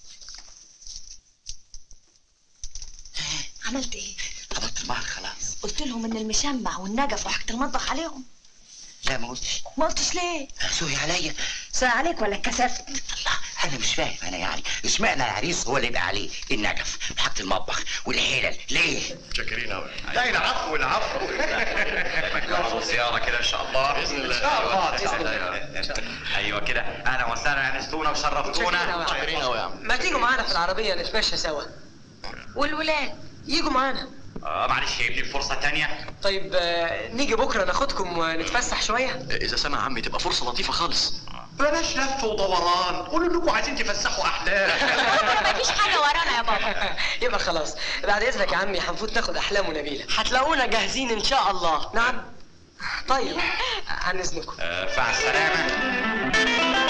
عملت ايه؟ قبضت المهر خلاص قلت لهم ان المشمع والنجف وحاجة المطبخ عليهم لا ما قلتش ما قلتش ليه؟ سوري عليا ساعة عليك ولا اتكسفت؟ الله انا مش فاهم انا يعني اشمعنى العريس هو اللي يبقى عليه النجف وحاجه المطبخ والحلل ليه؟ شاكرين قوي لا العفو العفو نكرروا زياره كده ان شاء الله باذن الله ان شاء الله باذن الله ايوه كده اهلا وسهلا انستونا وشرفتونا شاكرين قوي يا عم ما تيجوا معانا في العربية نتمشى سوا والولاد يجوا معانا اه معلش جايب لي فرصه تانية طيب آه، نيجي بكرة ناخدكم ونتفسح شوية اذا سمع عمي تبقى فرصه لطيفه خالص بلاش لف ودوران قولوا انكم عايزين تفسحوا احلام مفيش حاجه ورانا يا بابا يبقى خلاص بعد اذنك يا عمي هنفوت ناخد احلام ونبيله هتلاقونا جاهزين ان شاء الله نعم طيب عن اذنكم آه مع السلامه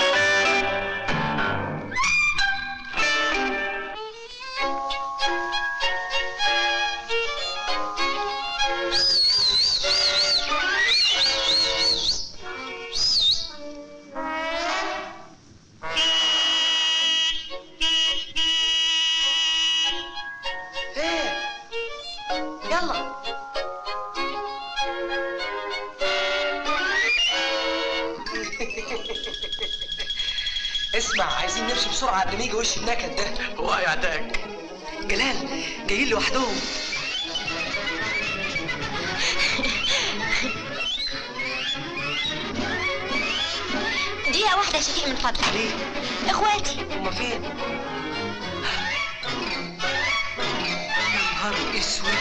ايه يلا اسمع عايزين نمشي بسرعة قبل ما يجي وش النكد ده هو يعتاك جلال جايين لوحدهم دقيقه واحده يا شفيق من فضلك ليه؟ اخواتي هما فين؟ يا نهار اسود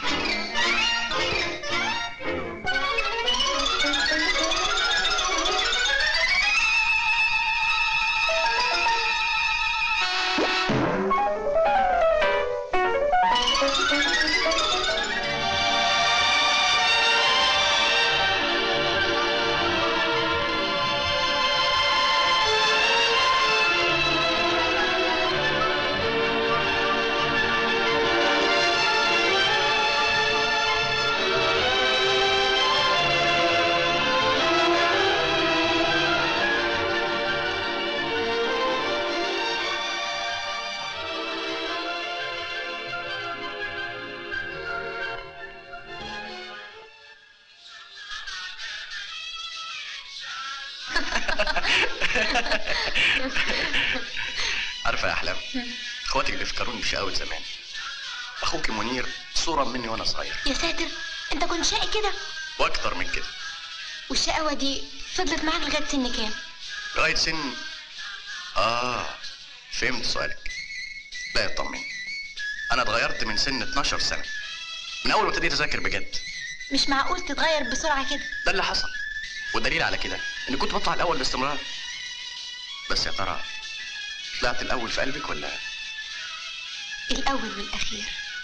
عارفه يا احلام اخواتك بيفكروني بشقاوة زمان اخوك منير صوره مني وانا صغير يا ساتر انت كنت شقي كده واكتر من كده والشقاوة دي فضلت معاك لغاية سن كام لغايه سن اه فهمت سؤالك لا يطمن انا اتغيرت من سن 12 سنه من اول ما ابتديت اذاكر بجد مش معقول تتغير بسرعة كده ده اللي حصل والدليل على كده اني كنت بطلع الاول باستمرار بس يا ترى طلعت الاول في قلبك ولا الأول والأخير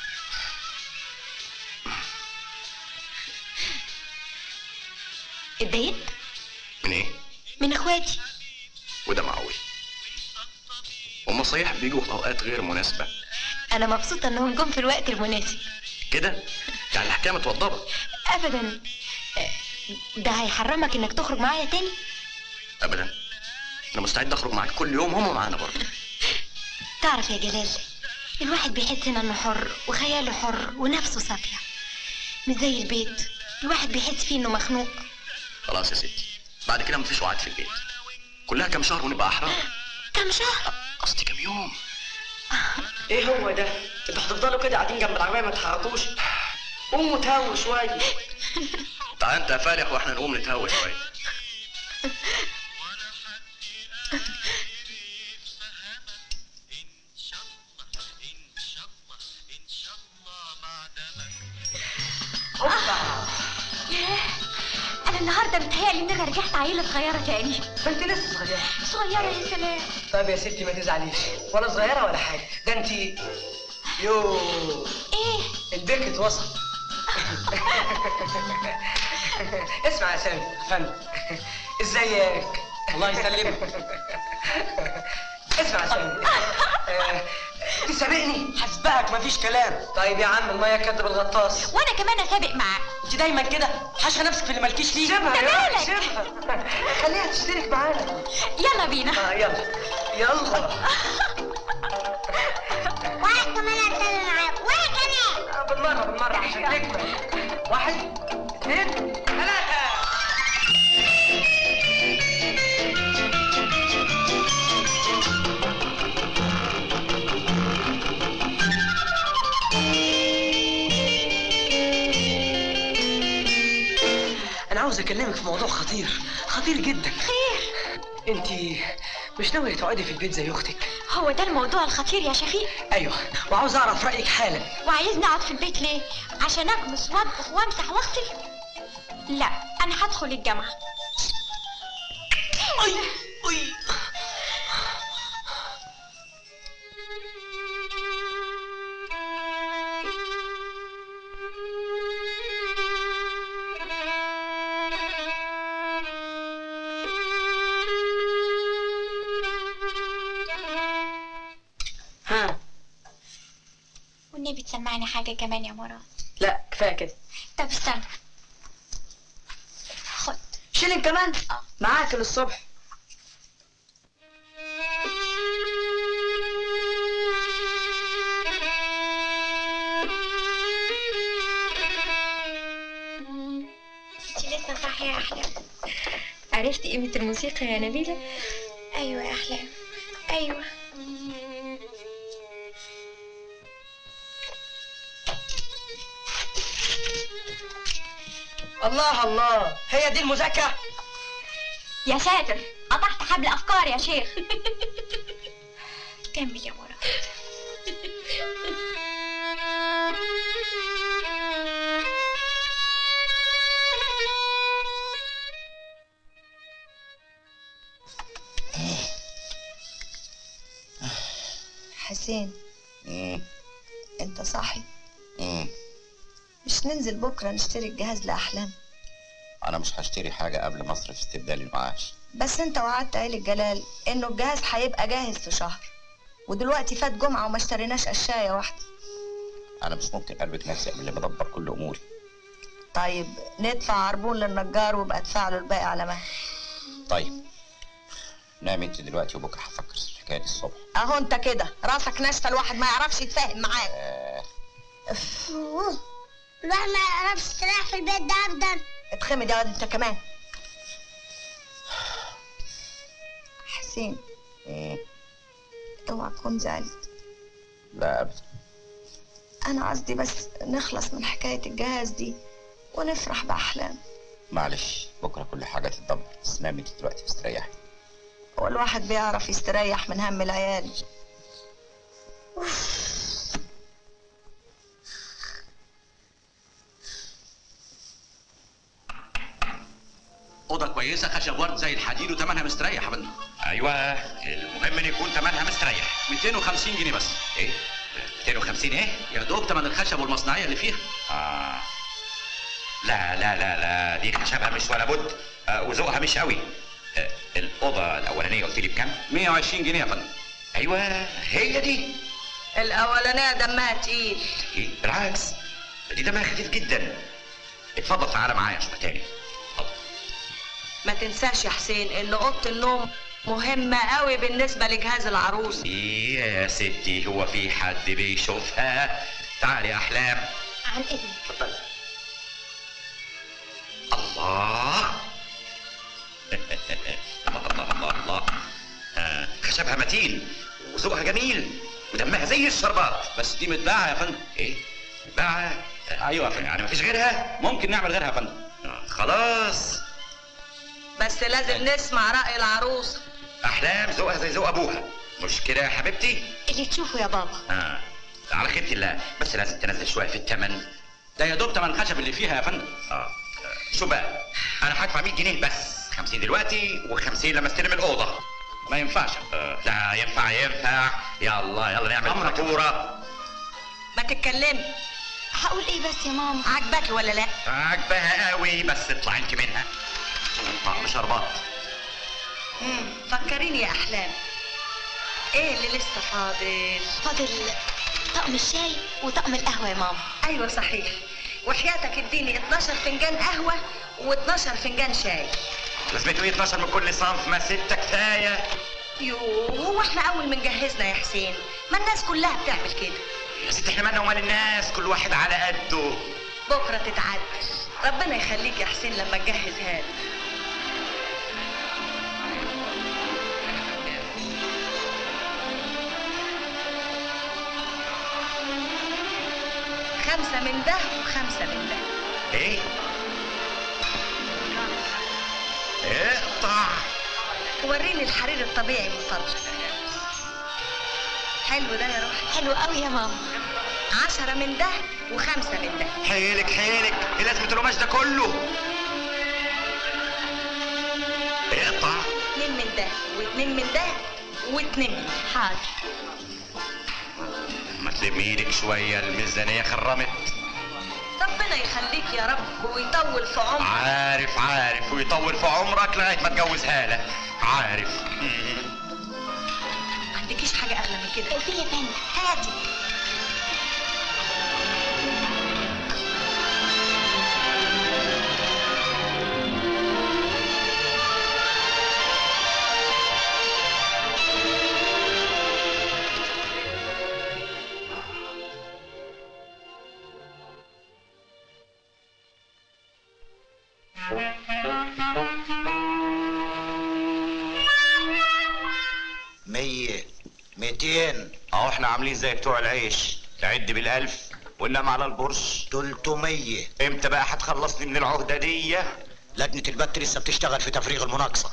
اتضايقت من ايه من اخواتي وده معقول هما صحيح بيجوا في اوقات غير مناسبه انا مبسوطة انهم جم في الوقت المناسب كده يعني الحكايه متوضبه ابدا آه، ده هيحرمك انك تخرج معايا تاني ابدا انا مستعد اخرج معاك كل يوم هما معانا برضه تعرف يا جلال الواحد بيحس هنا انه حر وخياله حر ونفسه صافية مش زي البيت الواحد بيحس فيه انه مخنوق خلاص يا ستي بعد كده مفيش وعد في البيت كلها كام شهر ونبقى احرار كم شهر قصدي كام يوم ايه هو ده انتوا هتفضلوا كده قاعدين جنب العربيه ما تتحركوش قوموا تهووا شويه تعال انت يا فالح واحنا نقوم نتهوى شويه ياه انا النهارده متهيألي ان انا رجعت عيله صغيره تاني ما انت لسه صغيره صغيره يا سلام طيب يا ستي ما تزعليش ولا صغيره ولا حاجه ده انت يو ايه البيك اتوصل اسمع يا سامي يا فندم ازيك الله يسلمك اسمع يا سامي آه، تسابقني هسبقك مفيش كلام طيب يا عم الميه كدب الغطاس وانا كمان اسابق معاك انت دايما كده حاشا نفسك في اللي مالكيش فيه سيبها ده يا مالك؟ سيبها خليها تشترك معانا يلا بينا آه يلا يلا واحد كمان هتسلم معاك واحد كمان آه، بالمره بالمره عشان تكمل واحد اثنين ثلاثه انا عاوز اكلمك في موضوع خطير خطير جدا خير انت مش ناويه تقعدي في البيت زي اختك هو ده الموضوع الخطير يا شفيق ايوه وعاوز اعرف رايك حالا وعايزني اقعد في البيت ليه عشان اكنس واطبخ وامسح واغسل لا انا هدخل الجامعه اي اي ها والنبي تسمعني حاجه كمان يا مراد لا كفايه كده طب استنى خد شيلين كمان معاك للصبح انت لسه صاحيه يا احلام عرفتي قيمة الموسيقى يا نبيلة ايوه يا احلام ايوه الله الله هي دي المذاكره يا ساتر قطعت حبل افكار يا شيخ كمل يا مراد حسين مم. انت صاحي مم. مش ننزل بكره نشتري الجهاز لاحلام انا مش هشتري حاجه قبل ما اصرف استبدال المعاش بس انت وعدت عيل الجلال انه الجهاز هيبقى جاهز في شهر ودلوقتي فات جمعه وما اشتريناش قشايه واحده انا مش ممكن اربك نفسي قبل ما ادبر كل اموري طيب ندفع عربون للنجار وابقى ادفع له الباقي على مهل طيب نام انت دلوقتي وبكره هفكر في الحكايه دي الصبح اهو انت كده راسك ناشفه الواحد ما يعرفش يتفاهم معاك آه. أوه. الواحد ما يعرفش يستريح في البيت ده ابدا اتخمد يا واد انت كمان حسين مم. اوعى تكون زعلت لا ابدا انا قصدي بس نخلص من حكايه الجهاز دي ونفرح بأحلام معلش بكره كل حاجه تتدمر بس نامي انت دلوقتي واستريحي هو الواحد بيعرف يستريح من هم العيال اوضه كويسه خشب ورد زي الحديد وتمنها مستريح يا فندم ايوه المهم ان يكون ثمنها مستريح 250 جنيه بس ايه 250 ايه يا دوب تمن الخشب والمصنعيه اللي فيها اه لا لا لا لا دي خشبها مش ولا بد آه وذوقها مش قوي آه الاوضه الاولانيه قلت لي بكام 120 جنيه يا فندم ايوه هي دي الأولانية دمها تقيل ايه بالعكس دي دمها خفيف جدا اتفضل تعالى معايا شويه تاني ما تنساش يا حسين ان اوضه النوم مهمه قوي بالنسبه لجهاز العروس ايه يا ستي هو في حد بيشوفها تعالي يا احلام عن اذنك اتفضلي الله الله الله الله الله آه، خشبها متين وذوقها جميل ودمها زي الشربات بس دي متباعه يا فندم ايه باعة ايوه يا فندم يعني مفيش غيرها ممكن نعمل غيرها يا فندم آه، خلاص بس لازم نسمع راي العروس احلام ذوقها زي ذوق ابوها مش كده يا حبيبتي اللي تشوفه يا بابا اه على خيرة الله بس لازم تنزل شويه في الثمن ده يا دوب تمن الخشب اللي فيها يا فندم اه آه، شو بقى انا هدفع 100 جنيه بس 50 دلوقتي و50 لما استلم الاوضه ما ينفعش آه، لا ينفع ينفع يلا يلا نعمل أمرك. فاتوره ما تتكلمي هقول ايه بس يا ماما عجباكي ولا لا عجبها قوي بس اطلع انت منها طعم شربات مم. فكريني يا احلام ايه اللي لسه فاضل فاضل طقم الشاي وطقم القهوة يا ماما ايوه صحيح وحياتك اديني 12 فنجان قهوه و12 فنجان شاي لازمته ايه 12 من كل صنف ما ستة كفايه يوه هو احنا اول من جهزنا يا حسين ما الناس كلها بتعمل كده يا ست احنا مالنا ومال الناس كل واحد على قده بكره تتعدل ربنا يخليك يا حسين لما تجهز هذا خمسة من ده وخمسة من ده ايه اقطع وريني الحرير الطبيعي من فضلك حلو ده يا روحي حلو قوي يا ماما عشرة من ده وخمسة من ده حيلك حيلك ايه لازمة القماش ده كله اقطع اتنين من ده واتنين من ده واتنين من ده حاضر ما تلمي لك شويه الميزانيه خرمت ربنا يخليك يا رب ويطول في عمرك عارف عارف ويطول في عمرك لغايه ما تجوزها لك عارف ما عندكيش حاجة أغلى من كده في يا فندم هاتي مية ميتين اهو احنا عاملين زي بتوع العيش تعد بالالف وننام على البرش تلتمية امتى بقى هتخلصني من العهده دي لجنة البت لسه بتشتغل في تفريغ المناقصة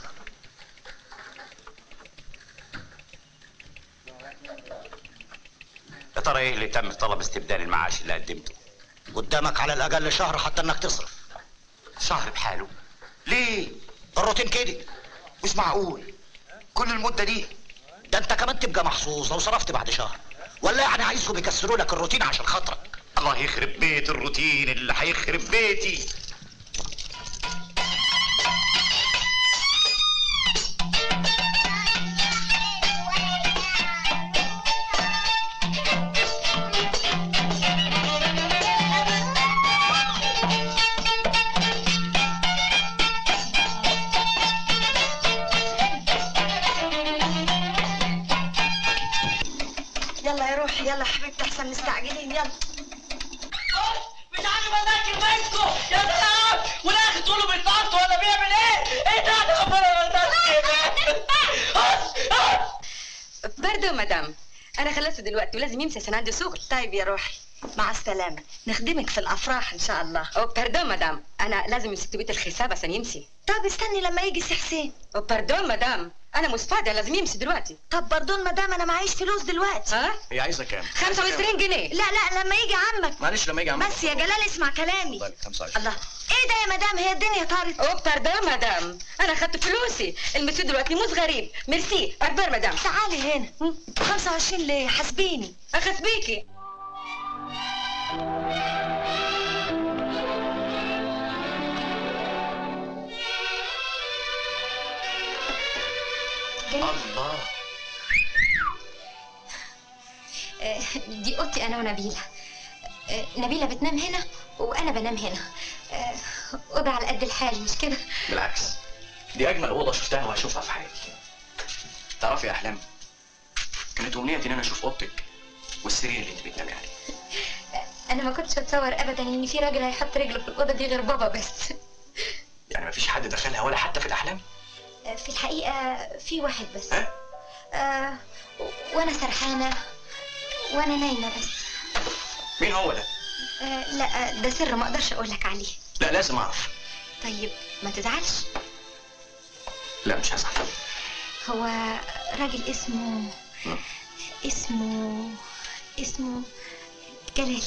يا ترى ايه اللي تم في طلب استبدال المعاش اللي قدمته قدامك على الأقل شهر حتى إنك تصرف شهر بحاله ليه الروتين كده مش معقول كل المده دي ده أنت كمان تبقى محظوظ لو صرفت بعد شهر ولا يعني عايزهم يكسروا لك الروتين عشان خاطرك الله يخرب بيت الروتين اللي هيخرب بيتي يلا يا روحي يلا يا حبيبتي احسن مستعجلين يلا مش عارف اذاكر منكم يا سلام والاخر تقولوا بيتنطط ولا بيعمل ايه؟ ايه ده انا ربنا ما برضه يا مدام انا خلصت دلوقتي ولازم يمشي عشان عندي شغل طيب يا روحي مع السلامة نخدمك في الأفراح إن شاء الله أو باردون مدام أنا لازم يمسك بيت الحساب عشان يمشي طب استني لما يجي سي حسين أو باردون مدام أنا مستعدة لازم يمشي دلوقتي طب بردون مدام أنا معيش فلوس دلوقتي ها هي عايزه كام 25 جنيه لا لا لما يجي عمك معلش لما يجي عمك بس يا جلال اسمع كلامي طيب 25 الله ايه ده يا مدام هي الدنيا طارت أو باردون مدام أنا خدت فلوسي المسيو دلوقتي مش غريب ميرسي أكبر مدام تعالي هنا 25 ليه حاسبيني أخذ بيكي الله آه، دي اوضتي انا ونبيله آه، نبيله بتنام هنا وانا بنام هنا آه، اوضه على قد الحال مش كده بالعكس دي اجمل اوضه شفتها وهشوفها في حياتي تعرفي يا احلام كانت امنيتي ان انا اشوف اوضتك والسرير اللي انت بتنامي عليه انا ما كنتش اتصور ابدا ان في راجل هيحط رجله في الاوضه دي غير بابا بس يعني مفيش حد دخلها ولا حتى في الاحلام آه، في الحقيقه في واحد بس ها؟ آه وانا سرحانه وانا نايمه بس مين هو ده آه لا ده سر ما اقدرش اقول لك عليه لا لازم اعرف طيب ما تزعلش لا مش هزعل هو راجل اسمه اسمه اسمه جلال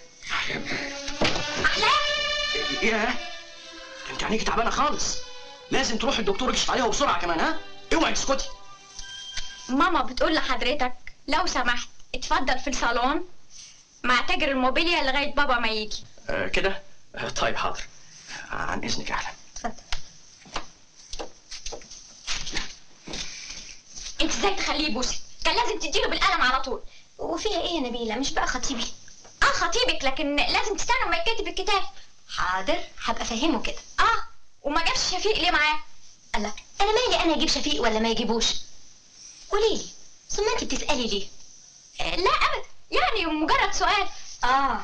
ياه انت عينيك تعبانه خالص لازم تروح الدكتور يكشف عليها بسرعه كمان ها اوعي تسكتي ماما بتقول لحضرتك لو سمحت اتفضل في الصالون مع تاجر الموبيليا لغايه بابا ما يجي آه كده آه طيب حاضر آه عن اذنك يا احلام انت ازاي تخليه يبوسك كان لازم تديله بالقلم على طول وفيها ايه يا نبيله مش بقى خطيبي اه خطيبك لكن لازم تستنى ما يتكتب الكتاب حاضر هبقى افهمه كده اه وما جابش شفيق ليه معاه الله انا مالي انا اجيب شفيق ولا ما يجيبوش قولي لي ثم انت بتسالي ليه آه لا ابدا يعني مجرد سؤال اه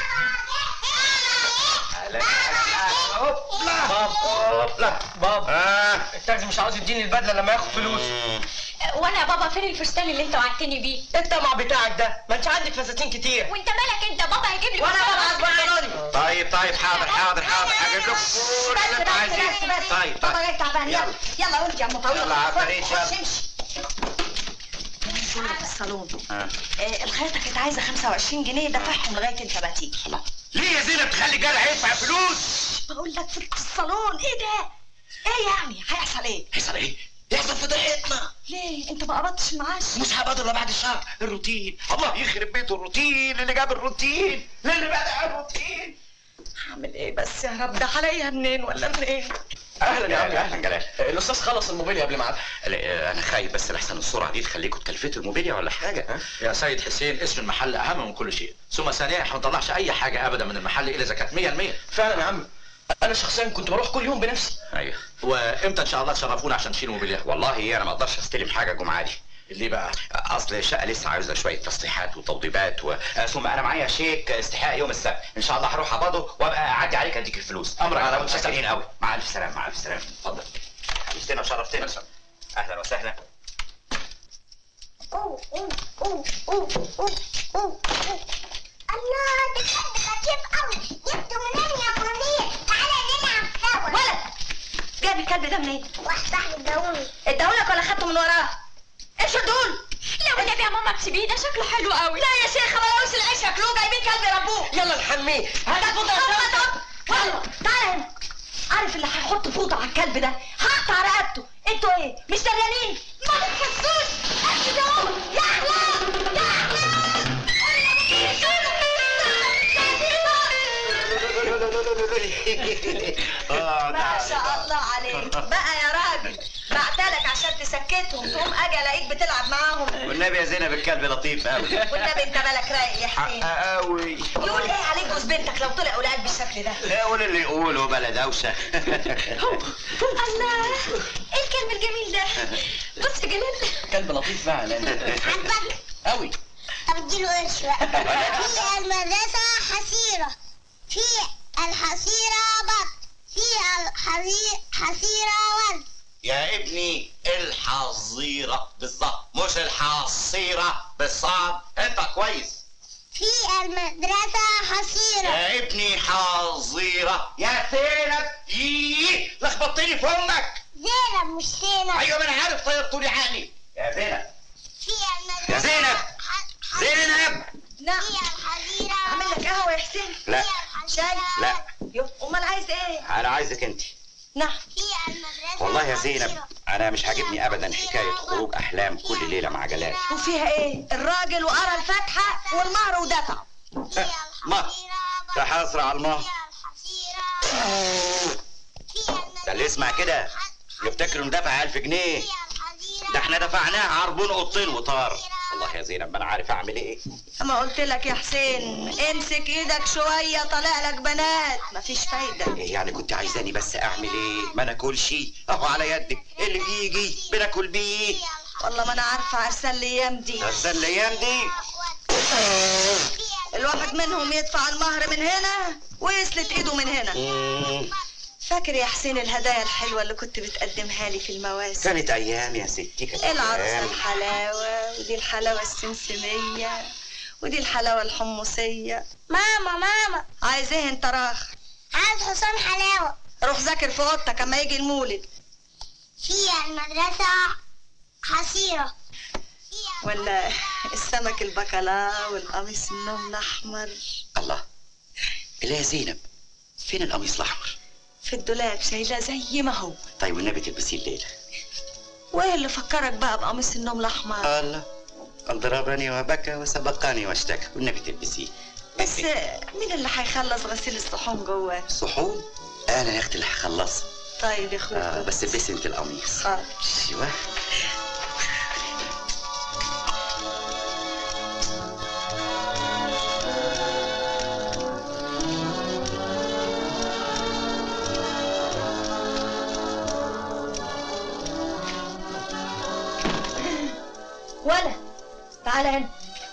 باب لا باب آه. التاكسي مش عاوز يديني البدله لما ياخد فلوس آه، وانا يا بابا فين الفستان اللي انت وعدتني بيه الطمع بتاعك ده ما انت عندك فساتين كتير وانت مالك انت بابا هيجيب لي وانا فستان بابا غصب غصب عني. عني طيب طيب حاضر حاضر حاضر اجيب لكم كل اللي انتوا عايزينه بس بس طيب بابا طيب جاي تعبان يلا يلا قولي يا ام طويله يلا عفاريت، يلا. خش امشي شغل في الصالون آه. آه الخياطه كانت عايزه 25 جنيه دفعهم لغايه انت ما تيجي ليه يا زينب تخلي الجدع يدفع فلوس بقول لك في الصالون ايه ده ايه يعني هيحصل ايه يحصل ايه؟ يحصل فضيحتنا ليه انت ما قبضتش المعاش مش هبقى الا بعد الشهر الروتين الله يخرب بيته الروتين اللي جاب الروتين اللي بدأ الروتين هعمل ايه بس يا رب ده عليا منين ولا منين اهلا يا عم اهلا جلال الاستاذ خلص الموبيليا قبل ميعادها لا، انا خايف بس لحسن السرعه دي تخليكم تكلفتوا الموبيليا ولا حاجه ها يا سيد حسين اسم المحل اهم من كل شيء ثم ثانيا احنا ما نطلعش اي حاجه ابدا من المحل الا اذا كانت 100% فعلا يا عم انا شخصيا كنت بروح كل يوم بنفسي ايوه وامتى ان شاء الله تشرفونا عشان نشيل موبيليا والله انا ما اقدرش استلم حاجه الجمعه دي ليه بقى اصل الشقه لسه عاوزه شويه تصليحات وتوضيبات و... آه، ثم انا معايا شيك استحقاق يوم السبت ان شاء الله هروح اقبضه وابقى اعدي عليك اديك الفلوس أمرك يا انا رب. متشكرين قوي مع الف سلامه مع الف سلامه اتفضل حبيبتنا وشرفتنا اهلا وسهلا أوه أوه أوه أوه أوه أوه أوه. الله ده كلب لطيف قوي جبته منين يا منير تعالى نلعب سوا ولد جايب الكلب ده منين واحد صاحبي اداهولي اداهولك ولا خدته من وراه ايش دول لا والنبي يا ماما تسيبيه ده شكله حلو قوي لا يا شيخه ملاوس العيش ياكلوه جايبين كلب يربوه يلا نحميه هات فوطه يلا تعالى هنا عارف اللي هيحط فوطه على الكلب ده هقطع رقبته انتوا ايه مش دريانين ما بتحسوش انت ده هو يا احلام يا احلام ما شاء الله عليك بقى يا راجل بعتلك عشان تسكتهم تقوم اجي الاقيك بتلعب معاهم والنبي يا زينب الكلب لطيف قوي والنبي انت بالك رايق يا حسين قوي يقول ايه عليك جوز بنتك لو طلع ولاد بالشكل ده قول اللي يقوله بلا دوشه الله ايه الكلب الجميل ده بص يا جلال كلب لطيف فعلا عجبك قوي طب اديله قرش بقى في المدرسة حسيرة في الحسيرة بط في الحسيرة حسيرة ورد يا ابني الحظيرة بالظبط مش الحصيرة بالصاد انت كويس في المدرسة حصيرة يا ابني حظيرة يا زينب ييه لخبطتني في امك زينب مش زينب ايوه ما انا عارف طيرتوا لي عقلي يا زينب في المدرسة يا زينب ح- زينب نعم في الحظيرة اعمل لك قهوه يا حسين لا شاي لا يو امال عايز ايه انا عايزك انت نعم في المدرسة والله يا حصيرة. زينب انا مش عاجبني ابدا حكايه خروج احلام كل ليله مع جلال وفيها ايه الراجل وقرا الفاتحه والمهر ودفع ما راح اسرع على المهر ده اللي يسمع كده يفتكر انه دفع 1000 جنيه ده احنا دفعناه عربون قطين وطار والله يا زينب ما انا عارف اعمل ايه اما قلت لك يا حسين امسك ايدك شويه طالع لك بنات مفيش فايده ايه يعني كنت عايزاني بس اعمل ايه ما ناكلش اهو على يدك اللي بيجي بناكل بيه والله ما انا عارفه عرسان الايام دي بس الايام دي الواحد منهم يدفع المهر من هنا ويسلت ايده من هنا مم، فاكر يا حسين الهدايا الحلوه اللي كنت بتقدمها لي في المواسم كانت ايام يا ستي كانت العروسه أيام. الحلاوه ودي الحلاوه السمسميه ودي الحلاوه الحمصيه ماما ماما عايز ايه انت راخ عايز حصان حلاوة روح ذاكر في اوضتك اما يجي المولد في المدرسة حصيرة ولا السمك البكلاء والقميص النوم الاحمر الله اللي يا زينب فين القميص الاحمر في الدولاب شايلاه زي ما هو طيب والنبي تلبسيه الليله وايه اللي فكرك بقى بقميص النوم الاحمر الله ضربني وبكى وسبقني واشتكى والنبي تلبسيه بس مين اللي هيخلص غسيل الصحون جوه صحون انا يا اختي اللي هخلصها طيب يا اخويا آه بس البسي انت القميص حاضر. ايوه ولا تعالى هنا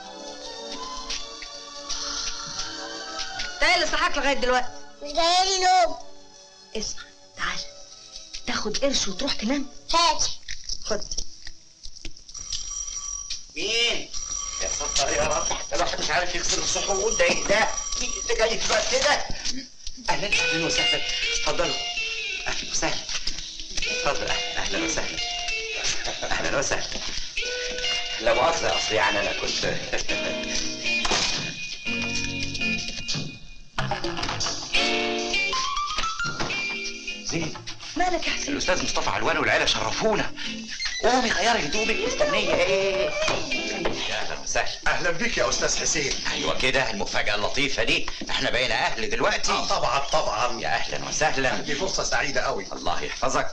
انت ايه اللي صحاك لغايه دلوقتي مش جايلي نوم اسمع تعالى تاخد قرش وتروح تنام هات خد مين؟ يا ستار يا رب الواحد مش عارف يغسل الصحون ده ايه ده؟ مين اللي جاي في الوقت ده؟ اهلا اهلا وسهلا اتفضلوا اهلا وسهلا اتفضل أهلا- اهلا وسهلا اهلا وسهلا لا مؤاخذة اصل يعني انا كنت زين مالك يا حسين الاستاذ مصطفى علوان والعيله شرفونا قومي غيري هدومك مستنيه ايه يا اهلا وسهلا اهلا بيك يا استاذ حسين ايوه كده المفاجاه اللطيفه دي احنا بقينا اهل دلوقتي آه طبعا طبعا يا اهلا وسهلا دي فرصه سعيده قوي الله يحفظك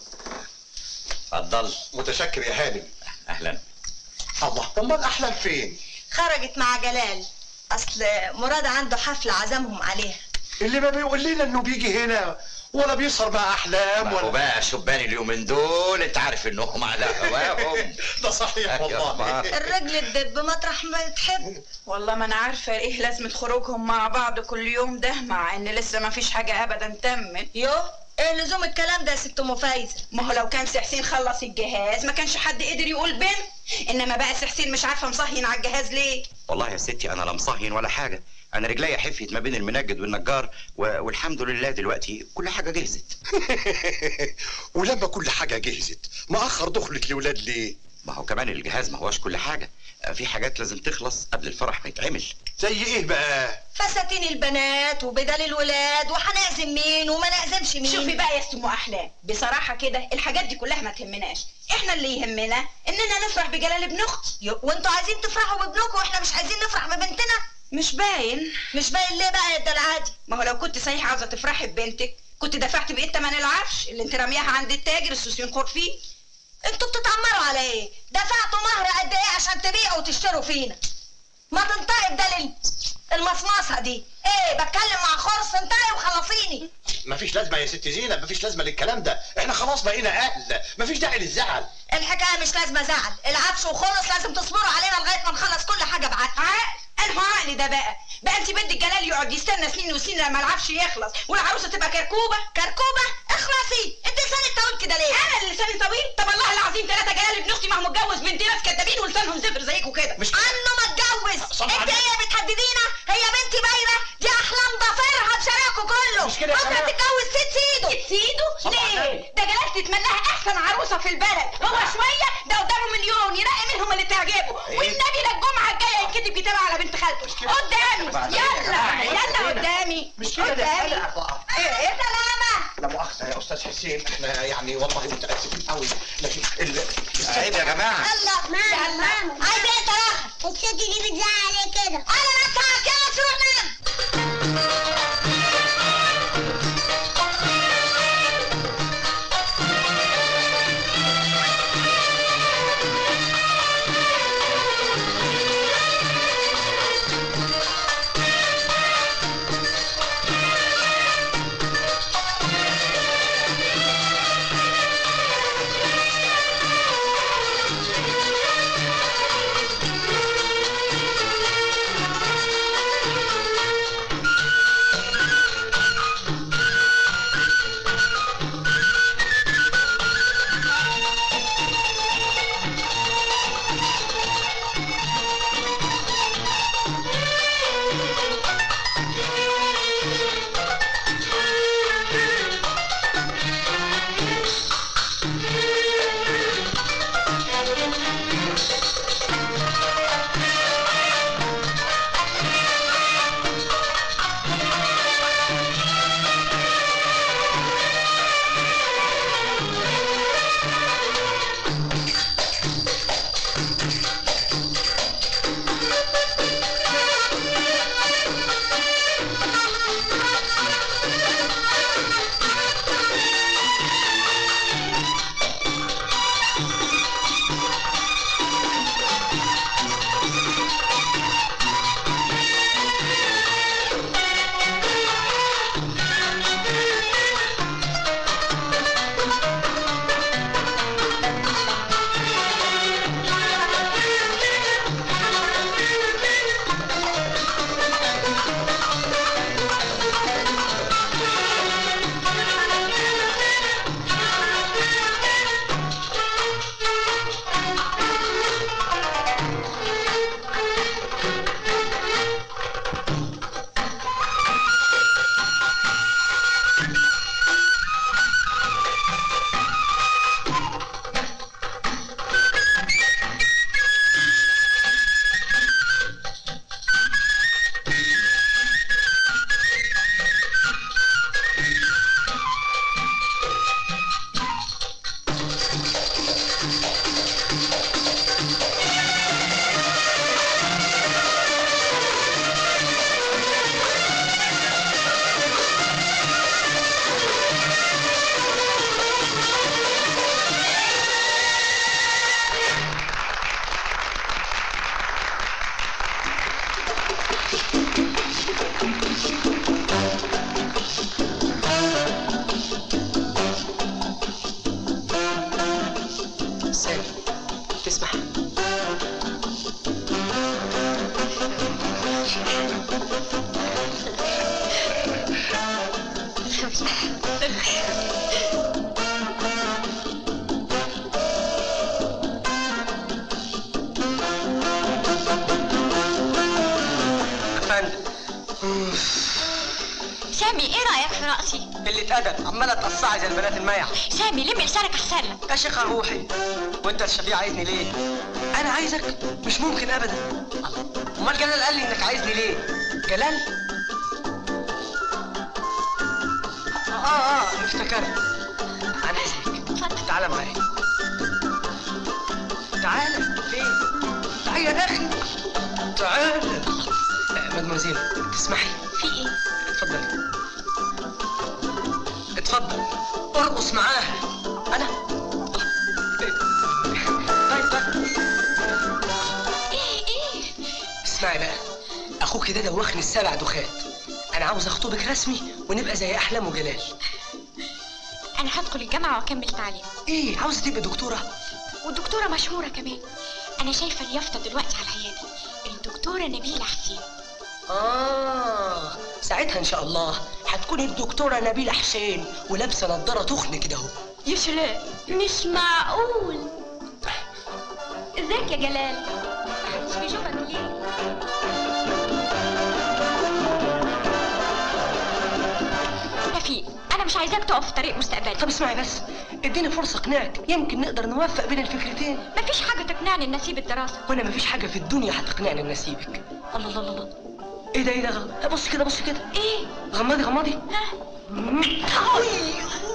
اتفضل متشكر يا هانم اهلا الله امال احلام فين خرجت مع جلال اصل مراد عنده حفله عزمهم عليها اللي ما بيقول لنا انه بيجي هنا ولا بيسهر مع احلام ما هو ولا بقى شبان اليومين دول انت عارف انهم على هواهم ده صحيح أيوة. والله الرجل تدب مطرح ما تحب والله ما انا عارفه ايه لازمه خروجهم مع بعض كل يوم ده مع ان لسه ما فيش حاجه ابدا تمت يو ايه لزوم الكلام ده يا ست ام فايزه ما هو لو كان سي حسين خلص الجهاز ما كانش حد قدر يقول بنت انما بقى سي حسين مش عارفه مصهين على الجهاز ليه والله يا ستي انا لا مصهين ولا حاجه انا رجليا حفيت ما بين المنجد والنجار و... والحمد لله دلوقتي كل حاجه جهزت ولما كل حاجه جهزت مأخر دخلة الولاد ليه ما هو كمان الجهاز ما هوش كل حاجه في حاجات لازم تخلص قبل الفرح ما يتعمل زي ايه بقى فساتين البنات وبدل الولاد وهنعزم مين وما نعزمش مين شوفي بقى يا ام احلام بصراحه كده الحاجات دي كلها ما تهمناش احنا اللي يهمنا اننا نفرح بجلال ابن اختي يو- وانتوا عايزين تفرحوا بابنكم واحنا مش عايزين نفرح ببنتنا مش باين مش باين ليه بقى يا ده العادي ما هو لو كنت صحيح عاوزه تفرحي ببنتك كنت دفعت بقيه تمن العفش اللي انت رامياها عند التاجر السوسيون خور فيه انتوا بتتأمروا على ايه دفعتوا مهر قد ايه عشان تبيعوا وتشتروا فينا ما تنطقي بدل المصمصه دي ايه بتكلم مع خرص انطقي وخلصيني مفيش لازمه يا ست زينب مفيش لازمه للكلام ده احنا خلاص بقينا اهل مفيش داعي للزعل الحكايه مش لازمه زعل العفش وخلص لازم تصبروا علينا لغايه ما نخلص كل حاجه بعقل عقل انه عقل ده بقى بقى انت بدك جلال يقعد يستنى سنين وسنين لما العفش يخلص والعروسه تبقى كركوبه كركوبه اخلصي انت لسانك طويل كده ليه انا اللي لساني طويل طب والله العظيم ثلاثه جلال ابن اختي ما هو متجوز بنتي ناس كدابين ولسانهم زفر زيكم كده مش عنه ما اتجوز صلي انت عليك. ايه بتهددينا هي بنتي باينه دي احلام ضفيرها بشراكه كله مش كده يا بكره جماعة. تتجوز ست سيده ست سيده صلي على ليه النبي. ده جلال تتمناها احسن عروسه في البلد هو شويه ده قدامه مليون ينقي منهم اللي تعجبه والنبي ده الجمعه الجايه يكتب كتاب على بنت خالته قدامي بعدين يا يلا جماعة، يلا هنا. قدامي مش كده ده قدامي أنا بقى. ايه ايه سلامه لا مؤاخذة يا أستاذ حسين احنا يعني والله متأسفين قوي لكن ال... عيب يا جماعة الله ماما ماما عايز ايه صراحه الست دي بتزعل عليه كده انا بسعك يلا تروح نام سامي تسمح افندم سامي ايه رايك في رأسي؟ اللي اتأدب عمالة تقصعي زي البنات الميح سامي لمي لسانك احسن لك يا شيخ روحي وانت الشفيع عايزني ليه؟ انا عايزك مش ممكن ابدا امال جلال قال لي انك عايزني ليه؟ جلال؟ اه اه افتكرت عن اذنك تعالى معايا تعالى فين؟ تعالى يا اخي تعالى آه، مدموزيل تسمحي في ايه؟ اتفضلي اتفضل ارقص معاها انا طيب طيب ايه ايه؟ اسمعي بقى اخوك ده دوخني السبع دخات انا عاوز اخطبك رسمي ونبقى زي احلام وجلال انا هدخل الجامعة واكمل تعليم ايه عاوزه تبقى دكتوره ودكتورة مشهورة كمان انا شايفة اليافطة دلوقتي على العيادة الدكتورة نبيلة حسين اه ساعتها ان شاء الله هتكون الدكتوره نبيله حسين ولابسه نضاره تخن كده اهو يا سلام مش معقول ازيك يا جلال مش بيشوفك ليه عايزاك تقف في طريق مستقبلي طب اسمعي بس اديني فرصه اقنعك يمكن نقدر نوفق بين الفكرتين مفيش حاجه تقنعني ان اسيب الدراسه وانا مفيش حاجه في الدنيا هتقنعني ان اسيبك الله الله الله الله ايه ده ايه ده غ- بص كده بص كده ايه غمضي غمضي مم. أوي.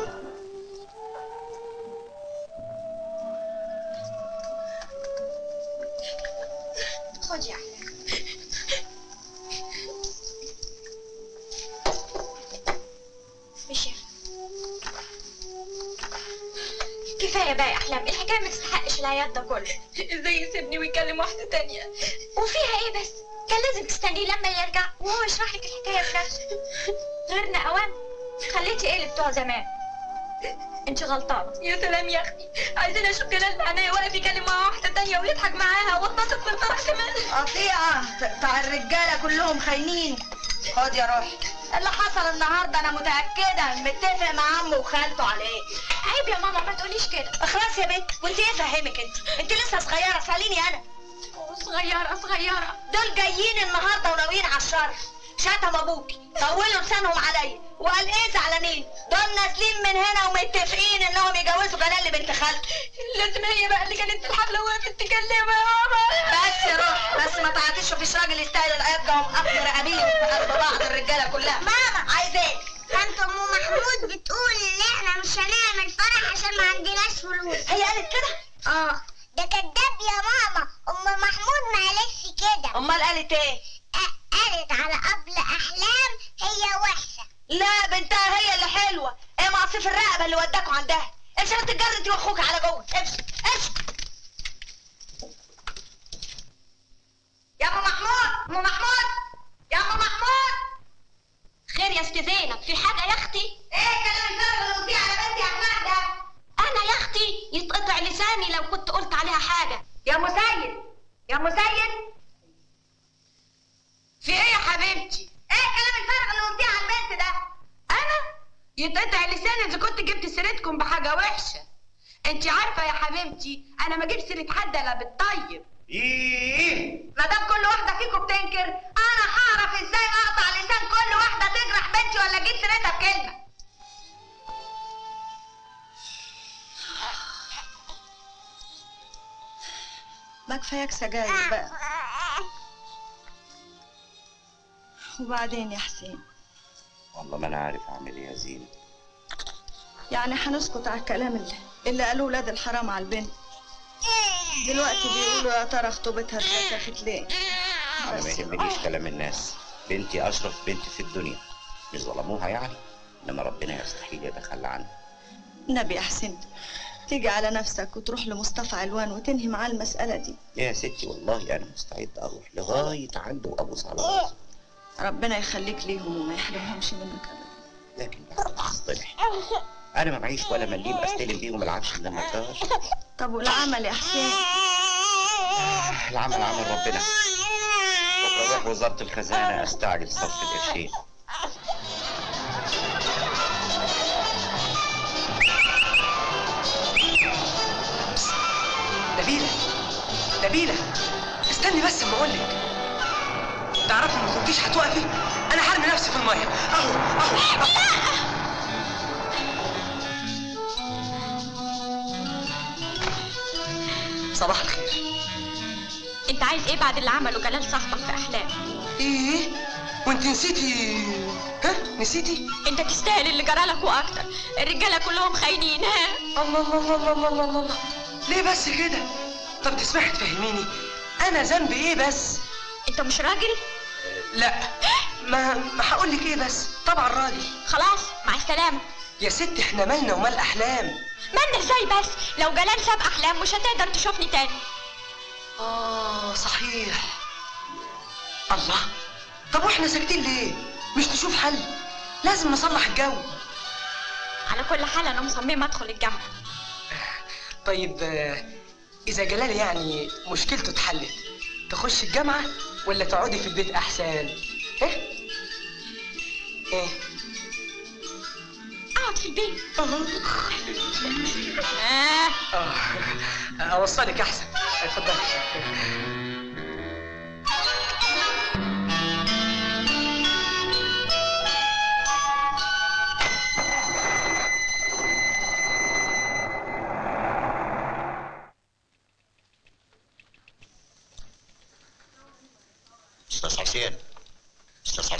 خد يا احلام مش كفايه بقى يا احلام الحكايه ما تستحقش العياط ده كله ازاي يسيبني ويكلم واحده تانية وفيها ايه بس كان لازم تستنيه لما يرجع وهو يشرح لك الحكايه بنفسه غيرنا اوان خليتي ايه اللي بتوع زمان انت غلطانه يا سلام يا اختي عايزين اشوف جلال معناه واقف يكلم مع واحده تانية ويضحك معاها واتبسط بالفرح كمان قطيعة بتاع الرجالة كلهم خاينين خد يا روحي اللي حصل النهارده انا متأكدة متفق مع عمه وخالته عليه عيب يا ماما ما تقوليش كده اخلاص يا بنت وانت ايه فهمك انت انت لسه صغيرة ساليني انا صغيره صغيره دول جايين النهارده وناويين على الشر شتم ابوكي طولوا لسانهم عليا وقال ايه زعلانين دول نازلين من هنا ومتفقين انهم يجوزوا جلال بنت خالته لازم هي بقى اللي كانت في الحفله وقفت تكلمها يا ماما بس يا روح بس ما تعطيش مفيش راجل يستاهل العياط ده ومقفل رقابيهم في قلب بعض الرجاله كلها ماما عايز ايه؟ كانت ام محمود بتقول ان احنا مش هنعمل فرح عشان ما عندناش فلوس هي قالت كده؟ اه ده كداب يا ماما ام محمود ما قالتش كده امال قالت ايه؟ أ- قالت على قبل احلام هي وحشه لا بنتها هي اللي حلوه ايه معصف الرقبه اللي وداكوا عندها امشي انت تجري انت واخوك على جوه امشي امشي يا ام محمود ام محمود يا ام محمود خير يا ست زينب في حاجه يا اختي ايه الكلام الفارغ اللي قلتيه على بنتي احمد ده انا يا اختي يتقطع لساني لو كنت قلت عليها حاجه يا مسيد يا مسيد في ايه يا حبيبتي؟ ايه الكلام الفارغ اللي قلتيه على البنت ده انا يتقطع لساني اذا كنت جبت سيرتكم بحاجه وحشه انت عارفه يا حبيبتي انا ما اجيب سيره حد الا بالطيب ايه ما دام كل واحده فيكم بتنكر انا هعرف ازاي اقطع لسان كل واحده تجرح بنتي ولا اجيب سيرتها بكلمه ما كفاياك سجاير بقى وبعدين يا حسين والله ما انا عارف اعمل ايه يا زينب يعني هنسكت على الكلام اللي, اللي قالوه ولاد الحرام على البنت دلوقتي بيقولوا يا ترى خطوبتها اتفسخت ليه انا ما يهمنيش كلام الناس بنتي اشرف بنت في الدنيا مش ظلموها يعني انما ربنا يستحيل يتخلى عنها نبي يا حسين تيجي على نفسك وتروح لمصطفى علوان وتنهي معاه المسألة دي يا ستي والله انا مستعد اروح لغايه عنده وابوس على راسه ربنا يخليك ليهم وما يحرمهمش منك أبدا لكن بعد تصطلح انا ما معيش ولا مليم استلم بيهم العفش اللي ما طار طب والعمل يا حسين العمل عمل ربنا بكره اروح وزاره الخزانه استعجل صرف القرشين نبيلة نبيلة استني بس اما اقول لك تعرفي ما كنتيش هتوقفي انا هرمي نفسي في الميه اهو اهو أهو. صباح الخير انت عايز ايه بعد اللي عمله جلال صاحبك في احلام ايه وانت نسيتي ها نسيتي انت تستاهل اللي جرالك واكتر الرجاله كلهم خاينين ها الله الله الله الله الله الله الله ليه بس كده طب تسمحي تفهميني انا ذنبي ايه بس انت مش راجل لا ما ما هقول لك ايه بس طبعا راجل خلاص مع السلامه يا ست احنا مالنا ومال احلام من ازاي بس لو جلال ساب احلام مش هتقدر تشوفني تاني اه صحيح الله طب واحنا ساكتين ليه مش نشوف حل لازم نصلح الجو على كل حال انا مصممه ادخل الجامعه طيب آه، اذا جلال يعني مشكلته اتحلت تخش الجامعه ولا تقعدي في البيت احسن ايه ايه اقعد في البيت اه اوصلك احسن اتفضلي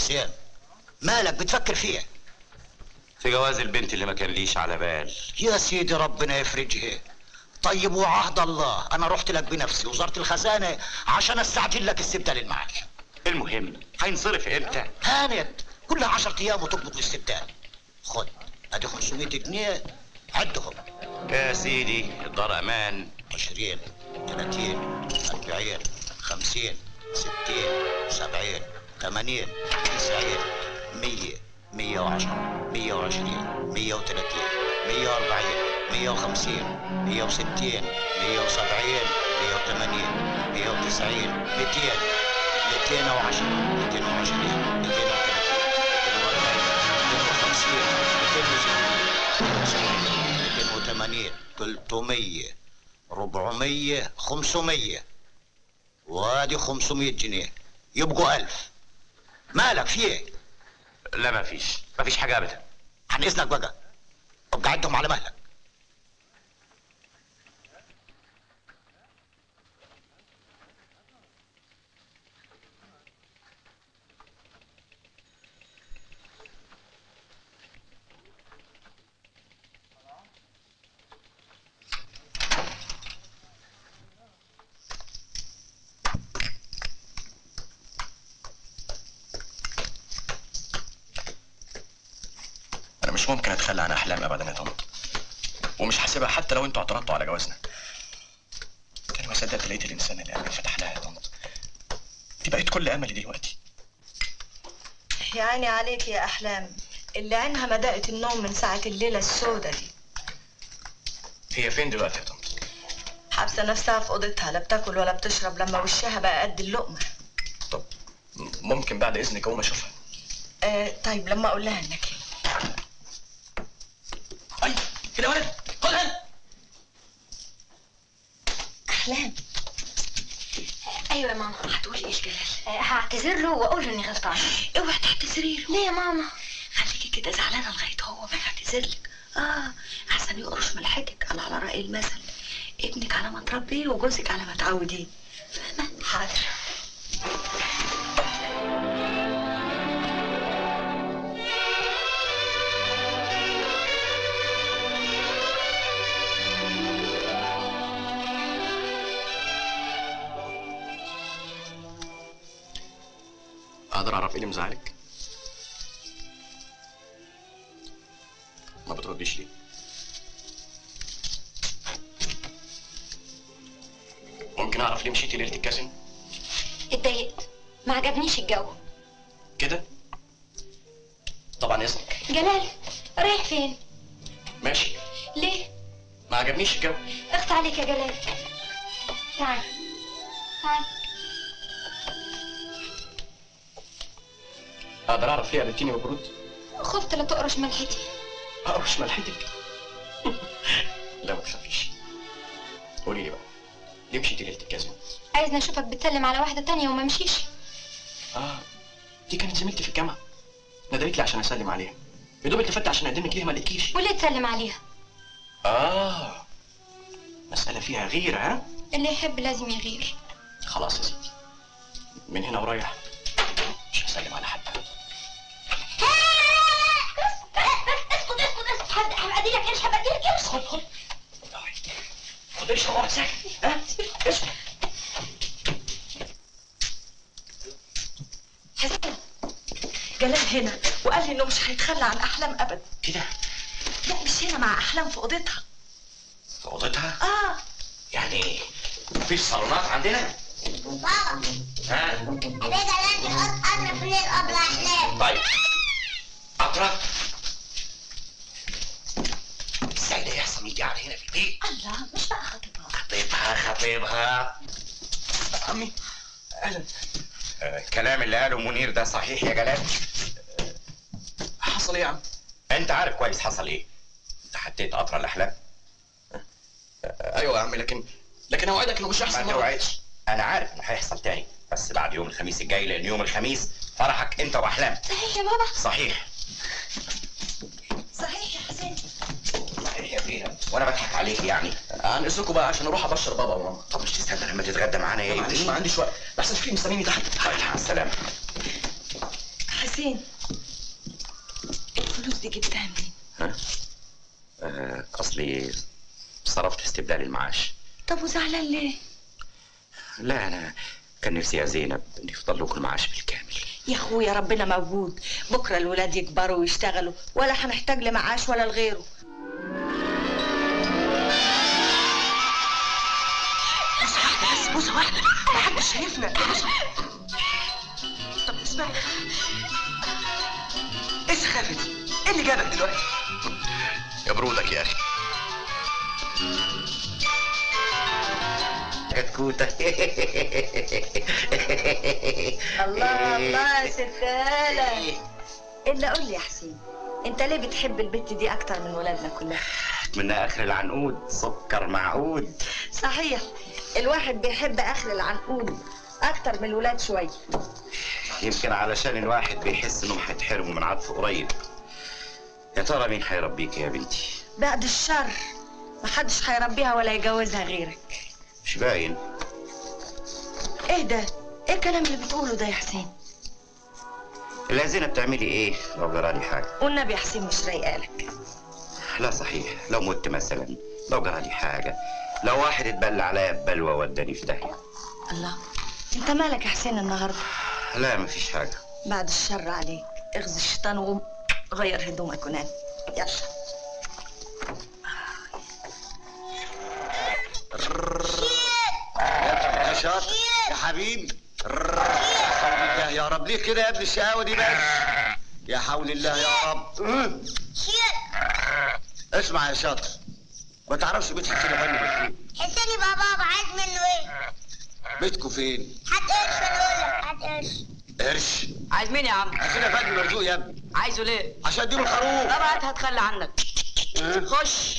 حسين مالك بتفكر فيها في جواز البنت اللي ما كان ليش على بال يا سيدي ربنا يفرجها طيب وعهد الله انا رحت لك بنفسي وزاره الخزانه عشان استعجل لك استبدال المعاش المهم هينصرف امتى هانت كلها 10 ايام وتقبض الاستبدال خد ادي 500 جنيه عدهم يا سيدي الدار امان 20 30 40 50 60 70 80 90 100 110 120 130 140 150 160 170 180 190 200 210 220 230 240 250 260 280 300 400 500 وادي 500 جنيه يبقوا 1000 مالك في ايه؟ لا ما فيش ما فيش حاجه ابدا عن اذنك بقى ابقى عدهم على مهلك انا مش ممكن اتخلى عن احلامي ابدا يا طنط ومش هسيبها حتى لو انتوا اعترضتوا على جوازنا انا ما صدقت لقيت الانسان اللي قلبي فتح لها يا طنط دي بقت كل املي دلوقتي يا عيني عليك يا احلام اللي عينها ما دقت النوم من ساعه الليله السوداء دي هي فين دلوقتي يا طنط حابسه نفسها في اوضتها لا بتاكل ولا بتشرب لما وشها بقى قد اللقمه م- ممكن بعد اذنك اقوم اشوفها آه طيب لما اقول لها انك كده يا ولد خدها احلام ايوه يا ماما هتقولي ايه الجلال هعتذر له واقول له اني غلطانه اوعي تعتذري له ليه يا ماما خليكي كده زعلانه لغايه هو ما يعتذر لك اه احسن يقرش ملحتك انا على راي المثل ابنك على ما تربيه وجوزك على ما تعوديه فاهمه حاضر اقدر اعرف ايه اللي مزعلك ما بترديش ليه ممكن اعرف ليه مشيتي ليله الكازينو اتضايقت ما عجبنيش الجو كده طبعا اذنك جلال رايح فين ماشي ليه ما عجبنيش الجو اخت عليك يا جلال تعال تعال اقدر اعرف ليه قابلتيني ببرود خفت لا تقرش ملحتي اقرش ملحتك لا ما تخافيش قولي لي بقى ليه مشيتي ليله الكازينو عايزني اشوفك بتسلم على واحده تانية وما مشيش اه دي كانت زميلتي في الجامعه نادرت لي عشان اسلم عليها يا دوب التفت عشان اقدمك ليها ما لقيتكيش وليه تسلم عليها اه مساله فيها غيره ها اللي يحب لازم يغير خلاص يا سيدي من هنا ورايح مش هسلم على حد اسكت اسكت اسكت حد هبقى لك قرش هبقى لك قرش خد خد خد ايش اقعد ساكت ها اسمع حسين جلال هنا وقال لي انه مش هيتخلى عن احلام ابدا كده لا مش هنا مع احلام في اوضتها في اوضتها اه يعني مفيش صالونات عندنا بابا ها ابي جلال يحط قطر في الليل قبل احلام طيب اطرف ازاي ده يحصل يجي على هنا في البيت الله مش بقى خطيبها خطيبها خطيبها عمي اهلا آه، الكلام اللي قاله منير ده صحيح يا جلال حصل ايه يا عم انت عارف كويس حصل ايه انت حطيت قطر الاحلام ايوه يا عم لكن لكن اوعدك انه مش هيحصل ما مرة. توعدش انا عارف انه هيحصل تاني بس بعد يوم الخميس الجاي لان يوم الخميس فرحك انت واحلام صحيح يا بابا صحيح صحيح يا حسين صحيح يا فينا وانا بضحك عليك يعني عن اذنكم بقى عشان اروح ابشر بابا وماما طب مش تستنى لما تتغدى معانا يا معلش ابني ما عنديش وقت بحسن في مستنيني تحت مع السلامه حسين حسين الفلوس دي جبتها منين ها آه اصلي صرفت في استبدال المعاش طب وزعلان ليه لا انا كان نفسي يا زينب ان يفضل لكم المعاش بالكامل يا اخويا ربنا موجود بكره الولاد يكبروا ويشتغلوا ولا هنحتاج لمعاش ولا لغيره بوسه واحده بس بوسه واحده ما حدش شايفنا بوسه طب اسمعي ايه السخافه دي؟ ايه اللي جابك دلوقتي؟ يا برودك يا اخي كتكوتة الله الله يا ست هاله الا قول لي يا حسين انت ليه بتحب البت دي اكتر من ولادنا كلها من اخر العنقود سكر معقود صحيح الواحد بيحب اخر العنقود اكتر من الولاد شويه يمكن علشان الواحد بيحس انهم هيتحرموا من عطف قريب يا ترى مين هيربيك يا بنتي بعد الشر محدش هيربيها ولا يجوزها غيرك مش باين ايه ده ايه الكلام اللي بتقوله ده يا حسين لا زينب بتعملي ايه لو جرالي حاجه والنبي يا حسين مش رايقالك لا صحيح لو مت مثلا لو جرالي حاجه لو واحد اتبلى عليا ببلوه وداني في داهيه الله انت مالك يا حسين النهارده لا مفيش حاجه بعد الشر عليك اغزي الشيطان وقوم غير هدومك ونام يلا يا شاطر يا حبيبي يا حول الله يا رب ليه كده يا ابن الشقاوة دي بس يا حول الله يا رب اسمع يا شاطر ما تعرفش بيت حسين افندي فين حسين يبقى بابا عايز منه ايه؟ بيتكم فين هات قرش ولا هات قرش قرش عايز مين يا عم؟ حسين افندي مرزوق يا ابني عايزه ليه؟ عشان اديله الخروف طبعا هتخلى عنك خش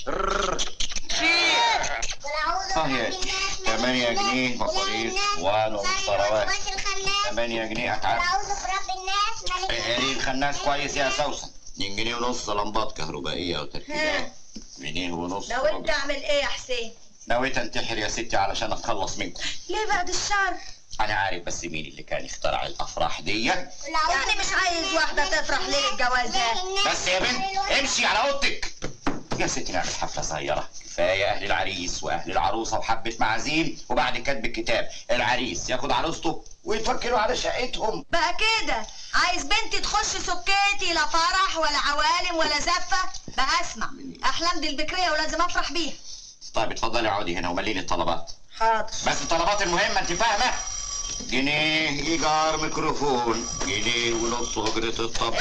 اه يا 8 جنيه مصاريف ونص رواتب 8 جنيه اتعب اعوذ برب الناس ملك اقري الخناس كويس يا سوسن 2 جنيه ونص لمبات كهربائيه وتركيبات جنيه ونص لو انت اعمل ايه يا حسين نويت انتحر يا ستي علشان اتخلص منكم ليه بعد الشر انا عارف بس مين اللي كان اخترع الافراح دي يعني مش عايز واحده تفرح ليله جوازها بس يا بنت امشي على اوضتك يا ستي نعمل حفله صغيره كفايه اهل العريس واهل العروسه وحبه معازيم وبعد كتب الكتاب العريس ياخد عروسته ويتوكلوا على شقتهم بقى كده عايز بنتي تخش سكيتي لا فرح ولا عوالم ولا زفه بقى اسمع احلام دي البكريه ولازم افرح بيها طيب اتفضلي اقعدي هنا ومليني الطلبات حاضر بس الطلبات المهمه انت فاهمه جنيه ايجار ميكروفون جنيه ونص اجره الطبخ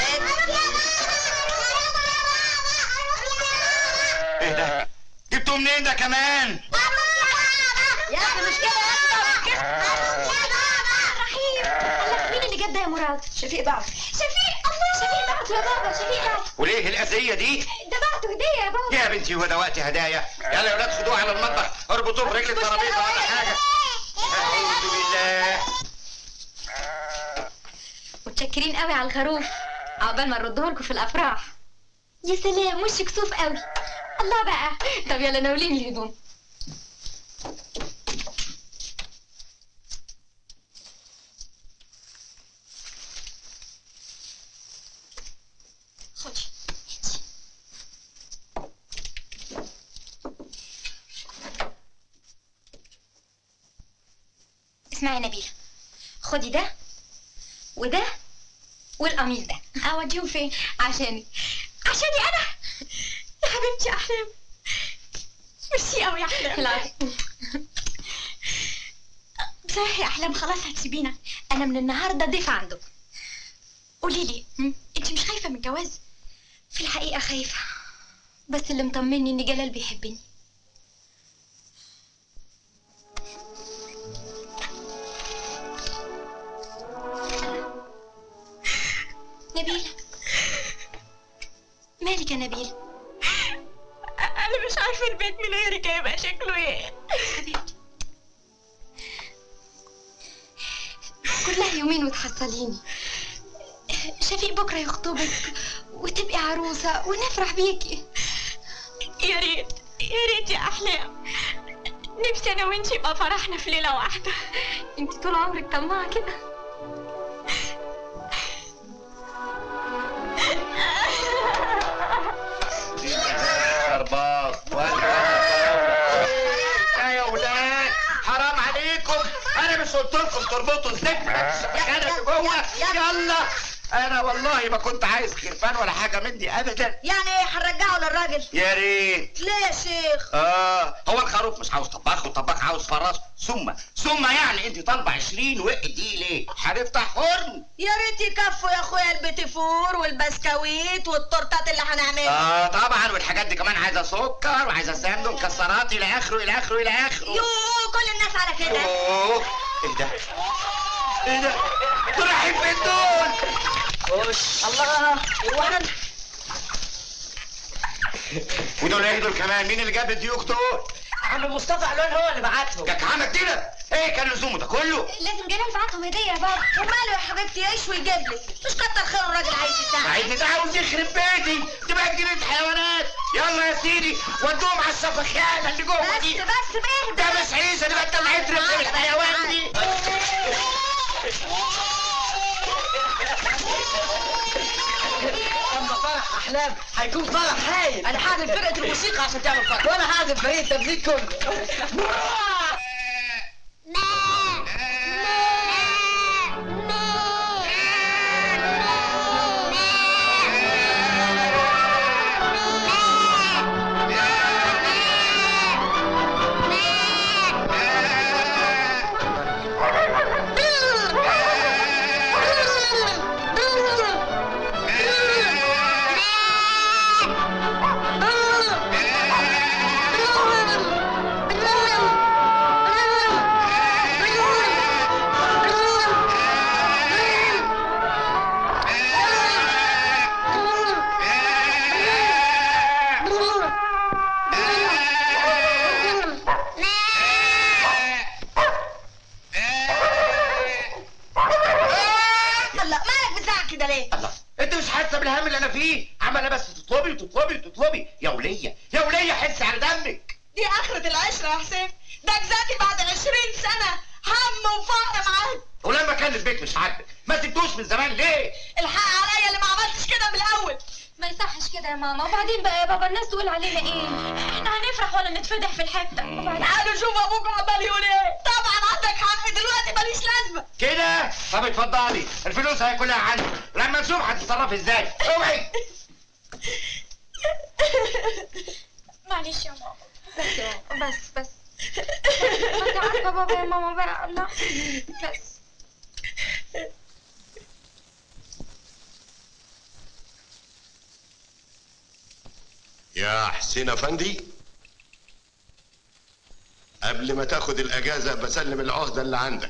ايه ده جبتوا منين ده كمان يا اخي مش كده يا رحيم مين اللي جاب ده يا مراد؟ شفيق بعت شفيق الله شفيق بعته يا بابا شفيق بعته وليه الاذيه دي ده بعته هديه يا بابا يا بنتي هو ده وقت هدايا يلا يا ولاد خدوه على المطبخ اربطوه في رجل الترابيزه ولا حاجه اعوذ بالله متشكرين قوي على الخروف عقبال ما نرده لكم في الافراح يا سلام وش كسوف قوي الله بقى طب يلا ناوليني الهدوم خدي اسمعي يا نبيلة خدي ده وده والقميص ده اوديهم فين عشاني عشاني انا يا حبيبتي احلام ميرسي قوي يا احلام العفو صحيح يا احلام خلاص هتسيبينا انا من النهارده ضيف عندكم قولي لي انت مش خايفه من الجواز في الحقيقه خايفه بس اللي مطمني ان جلال بيحبني نبيلة مالك يا نبيلة انا مش عارفه البيت من غيرك هيبقى شكله ايه حبيبتي كلها يومين وتحصليني شفيق بكره يخطبك وتبقي عروسة ونفرح بيكي يا ريت يا ريت يا احلام نفسي انا وانتي يبقى فرحنا في ليله واحده انت طول عمرك طماعة كده عليكم انا مش قلت لكم تربطوا الذكر السبخانه اللي جوه يلا انا والله ما كنت عايز خرفان ولا حاجه مني ابدا يعني ايه هنرجعه للراجل يا ريت ليه يا شيخ اه هو الخروف مش عاوز طباخ والطباخ عاوز فراش ثم ثم يعني انت طالبه 20 وقت دي ليه هنفتح فرن يا ريت يكفوا يا اخويا البيتي فور والبسكويت والتورتات اللي هنعملها اه طبعا والحاجات دي كمان عايزه سكر وعايزه سمن ومكسرات الى اخره الى اخره الى اخره يوه كل الناس على كده اوه ايه ده ايه ده دول رايحين فين دول خش الله وانا ودول ايه دول كمان مين اللي جاب الديوك دول عم مصطفى علوان هو اللي بعتهم جاك عمل كده ايه كان لزومه ده كله لازم جلال بعتهم هديه يا بابا وماله يا حبيبتي يعيش ويجيب لي مش كتر خير الراجل عايز يساعد عايز ده عاوز يخرب بيتي تبقى جنينه حيوانات يلا يا سيدي ودوهم على السفخانه اللي جوه دي بس بس بيه ده مش عيسى دي بقى طلعت رجل الحيوان دي اما فرح احلام هيكون فرح هايل انا هعزف فرقه الموسيقى عشان تعمل فرح وانا هعزف فريق التمثيل كله الله مالك بتزعق كده ليه الله انت مش حاسه بالهم اللي انا فيه عماله بس تطلبي وتطلبي وتطلبي يا وليه يا وليه حس على دمك دي اخرة العشرة يا حسين ده جزاتي بعد عشرين سنة هم وفقر معاك ولما كان البيت مش عاجبك ما سبتوش من زمان ليه الحق عليا اللي ما عملتش كده من الاول ما يصحش كده يا ماما وبعدين بقى يا بابا الناس تقول علينا ايه احنا هنفرح ولا نتفضح في الحته وبعدين تعالوا شوفوا ابوك عمال يقول ايه طبعا عندك حق دلوقتي ماليش لازمة كده طب اتفضلي الفلوس هي كلها عندي لما نشوف هتتصرفي ازاي اوعي معلش يا ماما بس بس بس عارفه بابا يا ماما بقى الله بس يا حسين افندي قبل ما تاخد الاجازه بسلم العهده اللي عندك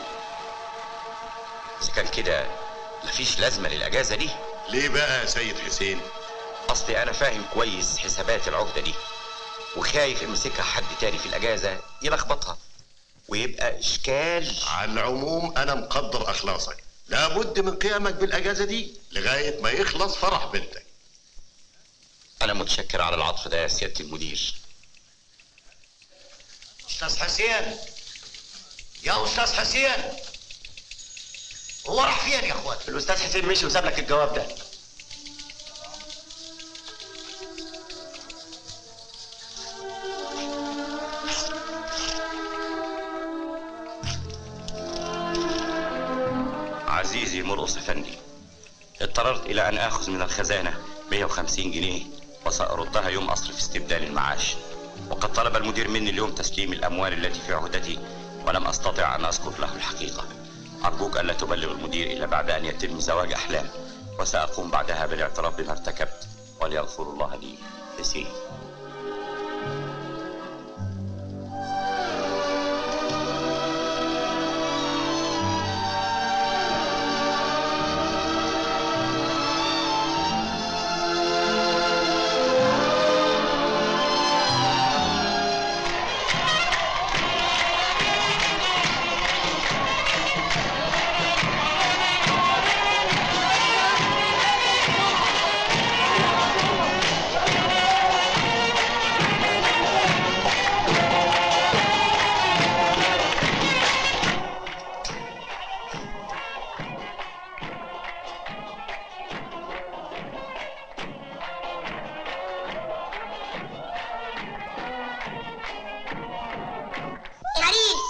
اذا كان كده مفيش لازمه للاجازه دي ليه بقى يا سيد حسين اصلي انا فاهم كويس حسابات العقده دي وخايف امسكها حد تاني في الاجازه يلخبطها ويبقى اشكال على العموم انا مقدر اخلاصك لابد من قيامك بالاجازه دي لغايه ما يخلص فرح بنتك انا متشكر على العطف ده يا سياده المدير استاذ حسين يا استاذ حسين هو راح فين يا اخوات الاستاذ حسين مشي وساب لك الجواب ده عزيزي مرقص افندي اضطررت الى ان اخذ من الخزانه 150 جنيه وساردها يوم اصرف استبدال المعاش وقد طلب المدير مني اليوم تسليم الاموال التي في عهدتي ولم استطع ان اذكر له الحقيقه ارجوك الا تبلغ المدير الا بعد ان يتم زواج احلام وساقوم بعدها بالاعتراف بما ارتكبت وليغفر الله لي حسين Thank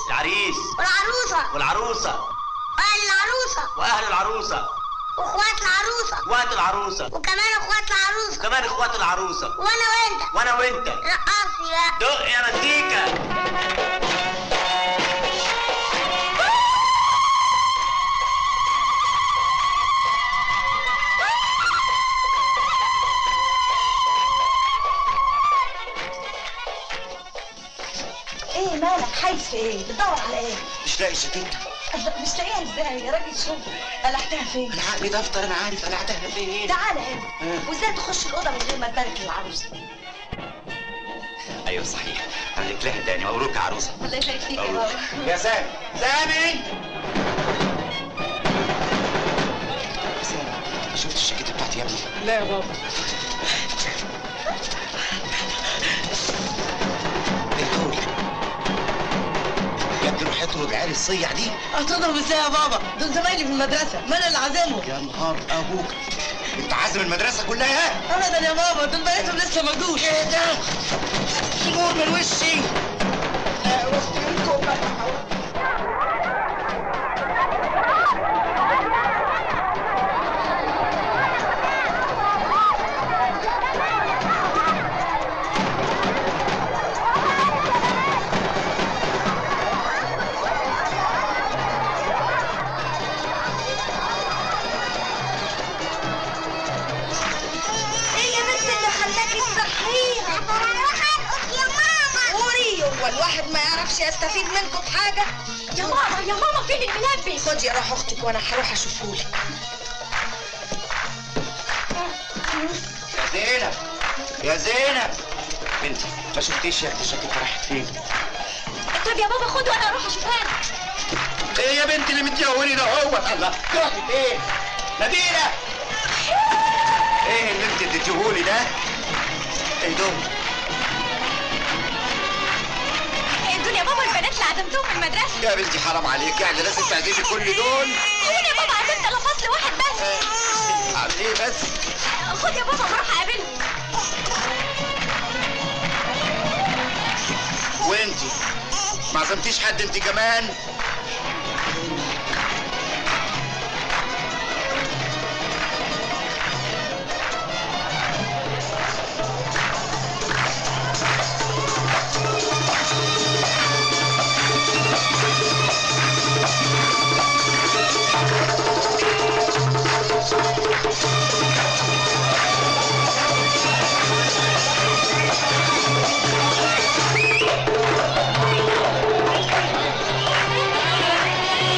العريس والعروسة والعروسة وأهل العروسة واهل العروسة وإخوات العروسة اخوات العروسة وكمان إخوات العروسة وكمان اخوات العروسة وأنا وأنت وانا وانت رقصي بقى دق يا مزيكا ايه مالك حايس في ايه بتدور على ايه مش لاقي شاكيتة مش لاقيها ازاي يا راجل شوف قلعتها فين انا عقلي دفتر انا عارف قلعتها فين تعالى هنا وازاي تخش الاوضه من غير ما تبارك للعروسه ايوه صحيح عليك لها تاني مبروك يا عروسة الله يبارك فيك يا مبروك. بابا يا سامي سامي سامي شفت الشاكيتة بتاعتي يا ابني لا يا بابا ايه دول يا ابني روح اطرد العيال الصيع دي هتضرب ازاي يا بابا دول زمايلي في المدرسه ما انا اللي عازمهم يا نهار ابوك انت عازم المدرسة كلها ابدا يا بابا دول بناتهم لسه ما جوش ايه ده نور من وشي ايه يا بنت اللي خلاكي تصحيها هروح أرقص يا ماما قولي هو الواحد ما يعرفش يستفيد منكم بحاجه يا ماما يا ماما فين الملبس خدي روح اختك وانا هروح اشوفهولك يا زينب يا زينب بنتي ما شفتيش يا اختي الشاكيتة راحت فين طب يا بابا خد وانا اروح اشوفها لك ايه يا بنتي اللي متيهوني ده هو الله رحت فين نبيلة ايه اللي انت اديتيهولي ده ايه دول دول يا بابا البنات اللي عزمتهم في المدرسه يا بنتي حرام عليك يعني لازم تعزمي كل دول هو يا بابا عزمت الا فصل واحد بس عامل ايه بس خد يا بابا بروح اقابلهم وانتي ما عزمتيش حد انت كمان يا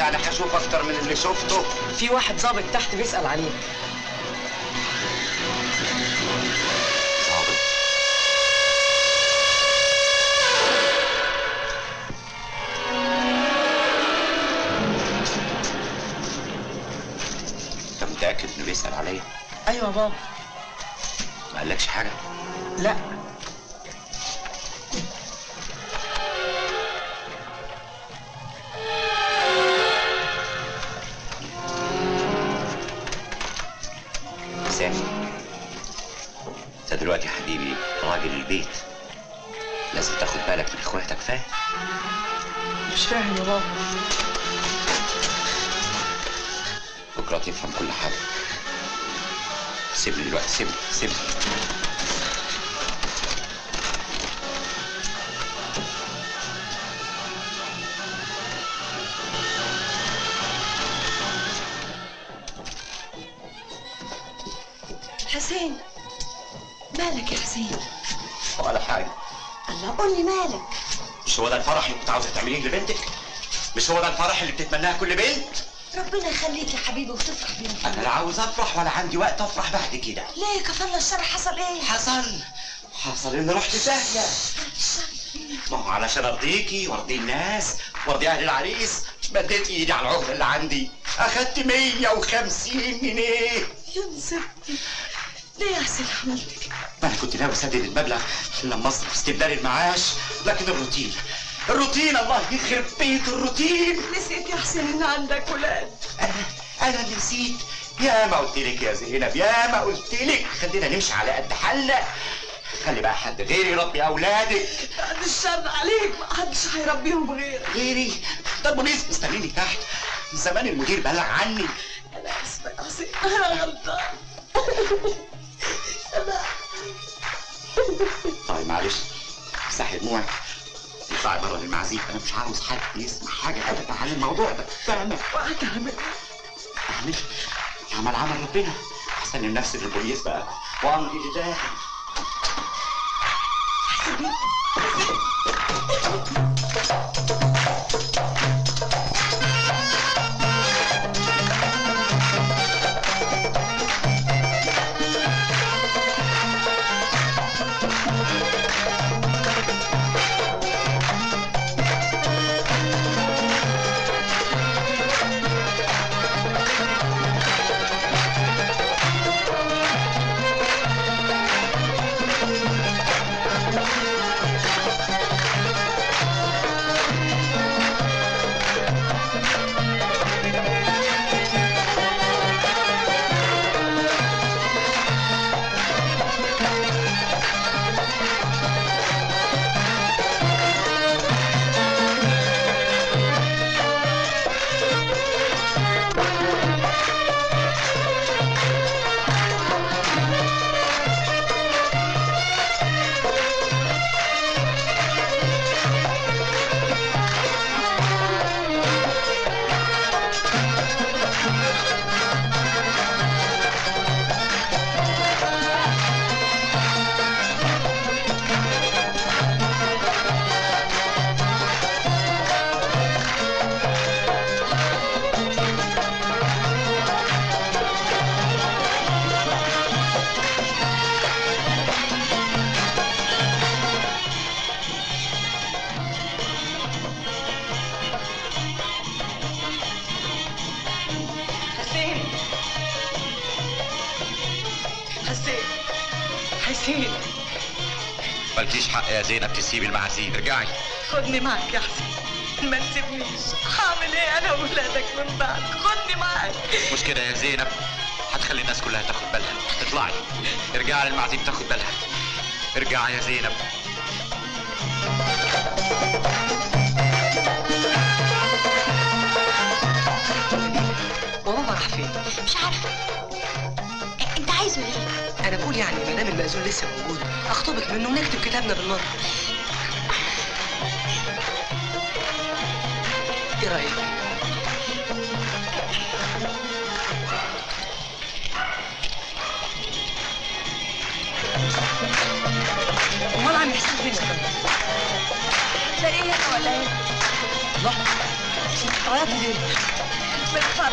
يعني هشوف اكتر من اللي شفته في واحد ظابط تحت بيسأل عليه ظابط انت متاكد انه بيسال عليا ايوه يا بابا ما قالكش حاجه لا سامي انت دلوقتي يا حبيبي راجل البيت لازم تاخد بالك من اخواتك فاهم مش فاهم يا بابا بكره تفهم كل حاجه سيبني دلوقتي سيبني سيبني حسين مالك يا حسين ولا حاجه الله قول لي مالك مش هو ده الفرح اللي كنت عاوزه تعمليه لبنتك مش هو ده الفرح اللي بتتمناه كل بنت ربنا يخليك يا حبيبي وتفرح بينا انا لا عاوز افرح ولا عندي وقت افرح بعد كده ليه كفرنا الشر حصل ايه حصل حصل اني رحت داهيه ما هو علشان ارضيكي وارضي الناس وارضي اهل العريس مديت ايدي على العهده اللي عندي اخدت 150 جنيه يا نسبتي ليه يا حسين عملت كده ما انا كنت ناوي اسدد المبلغ لما اصرف استبدال المعاش لكن الروتين الروتين الله يخرب بيت الروتين نسيت يا حسين ان عندك ولاد انا اللي نسيت يا ما قلت لك يا زينب يا ما قلت لك خلينا نمشي على قد حالنا خلي بقى حد غيري يربي اولادك بعد الشر عليك ما حدش هيربيهم غيرك غيري ده البوليس مستنيني تحت زمان المدير بلغ عني انا اسفه يا حسين انا غلطان انا طيب معلش امسحي دموعك اطلعي بره للمعازيم انا مش عاوز حد يسمع حاجه ابدا عن الموضوع ده فاهمه وهتعمل اعمل عمل عمل ربنا اسلم نفسي للبوليس بقى وامري لله حسين حسين حسين مالكيش حق يا زينب تسيبي المعازيم ارجعي خدني معك يا حسين ما تسيبنيش هعمل ايه انا وولادك من بعد خدني معك مش كده يا زينب هتخلي الناس كلها تاخد بالها اطلعي ارجعي للمعازيم تاخد بالها ارجعي يا زينب وبابا راح فين؟ مش عارفه انت عايزه ليه انا بقول يعني ما دام المأذون لسه موجود اخطبك منه ونكتب كتابنا بالمره ايه رايك؟ امال عم يحسن فين يا فندم؟ تلاقيه هنا ولا هنا الله عيطي ليه؟ بالفرح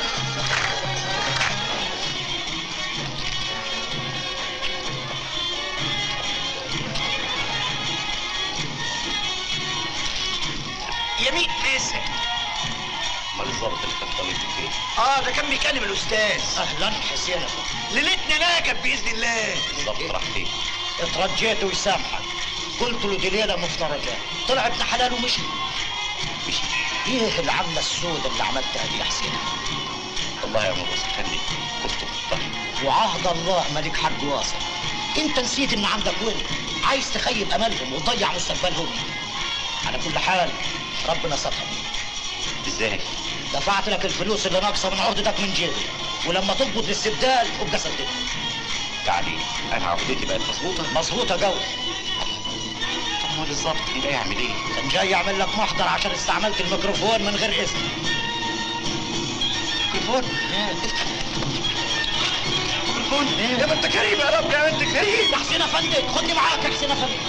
يمين ماسك امال الظابط اللي كان طالب فين اه ده كان بيكلم الاستاذ اهلا حسين ليلتنا نجت باذن الله الظابط راح فين اترجيت ويسامحك قلت له دي ليله مفترجه طلع ابن حلال ومشي مشي ايه العمله السوداء اللي عملتها دي يا حسين والله يا مرقص خلي كنت مضطر وعهد الله مالك حق واصل انت نسيت ان عندك ولد عايز تخيب املهم وتضيع مستقبلهم على كل حال ربنا ستر ازاي دفعت لك الفلوس اللي ناقصه من عقدتك من جيبي ولما تقبض الاستبدال ابقى سددت يعني انا عقدتي بقت مظبوطه مظبوطه قوي طب امال الظابط كان جاي يعمل ايه كان جاي يعمل لك محضر عشان استعملت الميكروفون من غير اذن ميكروفون ميكروفون يا بنت كريم يا رب يا بنت كريم يا حسين افندي خدني معاك يا حسين افندي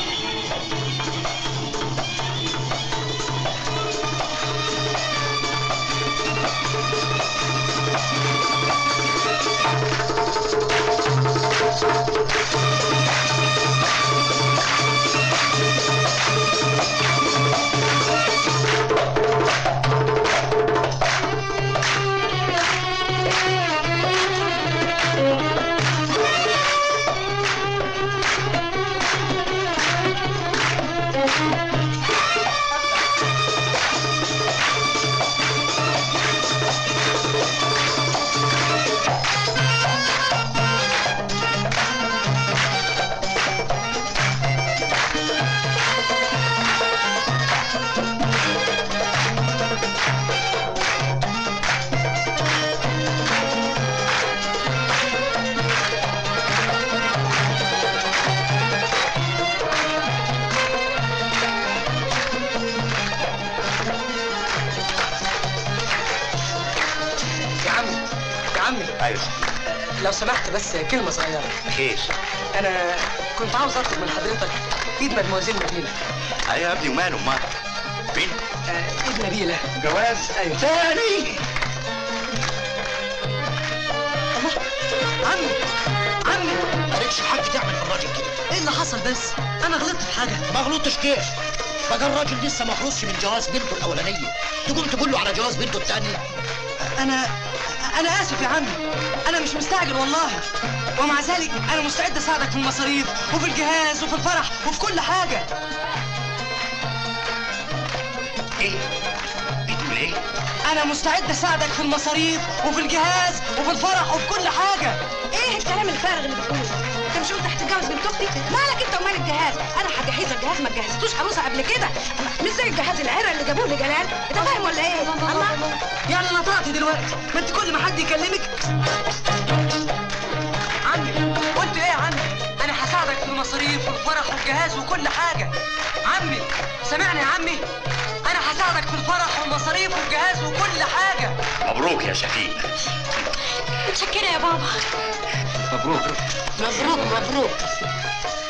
يا عمي يا عمي ايوه لو سمحت بس كلمة صغيرة خير أنا كنت عاوز أطلب من حضرتك إيد مدموزيل نبيلة ايوه يا ابني وماله امال فين آه، إيد نبيلة جواز أيوه تاني الله عمي عمي مالكش حق تعمل في الراجل كده إيه اللي حصل بس؟ أنا غلطت في حاجة ما غلطتش كيف بقى الراجل لسه ما خلصش من جواز بنته الاولانيه تقوم تقول له على جواز بنته الثانيه أنا أنا آسف يا عمي أنا مش مستعجل والله ومع ذلك أنا مستعد أساعدك في المصاريف وفي الجهاز وفي الفرح وفي كل حاجة ايه بتقول ايه أنا مستعد أساعدك في المصاريف وفي الجهاز وفي الفرح وفي كل حاجة ايه الكلام الفارغ اللي بتقوله انت مش قلت هتتجوز بنت اختي مالك انت ومال الجهاز انا هجهز لك جهاز ما جهزتوش عروسه قبل كده مش زي الجهاز العرق اللي جابوه لجلال انت فاهم ولا ايه الله يعني أنا طلعت دلوقتي ما أنت كل ما حد يكلمك عمي قلت إيه يا عمي أنا هساعدك في المصاريف والفرح والجهاز وكل حاجة عمي سامعني يا عمي أنا هساعدك في الفرح والمصاريف والجهاز وكل حاجة مبروك يا شفيق متشكرة يا بابا مبروك مبروك مبروك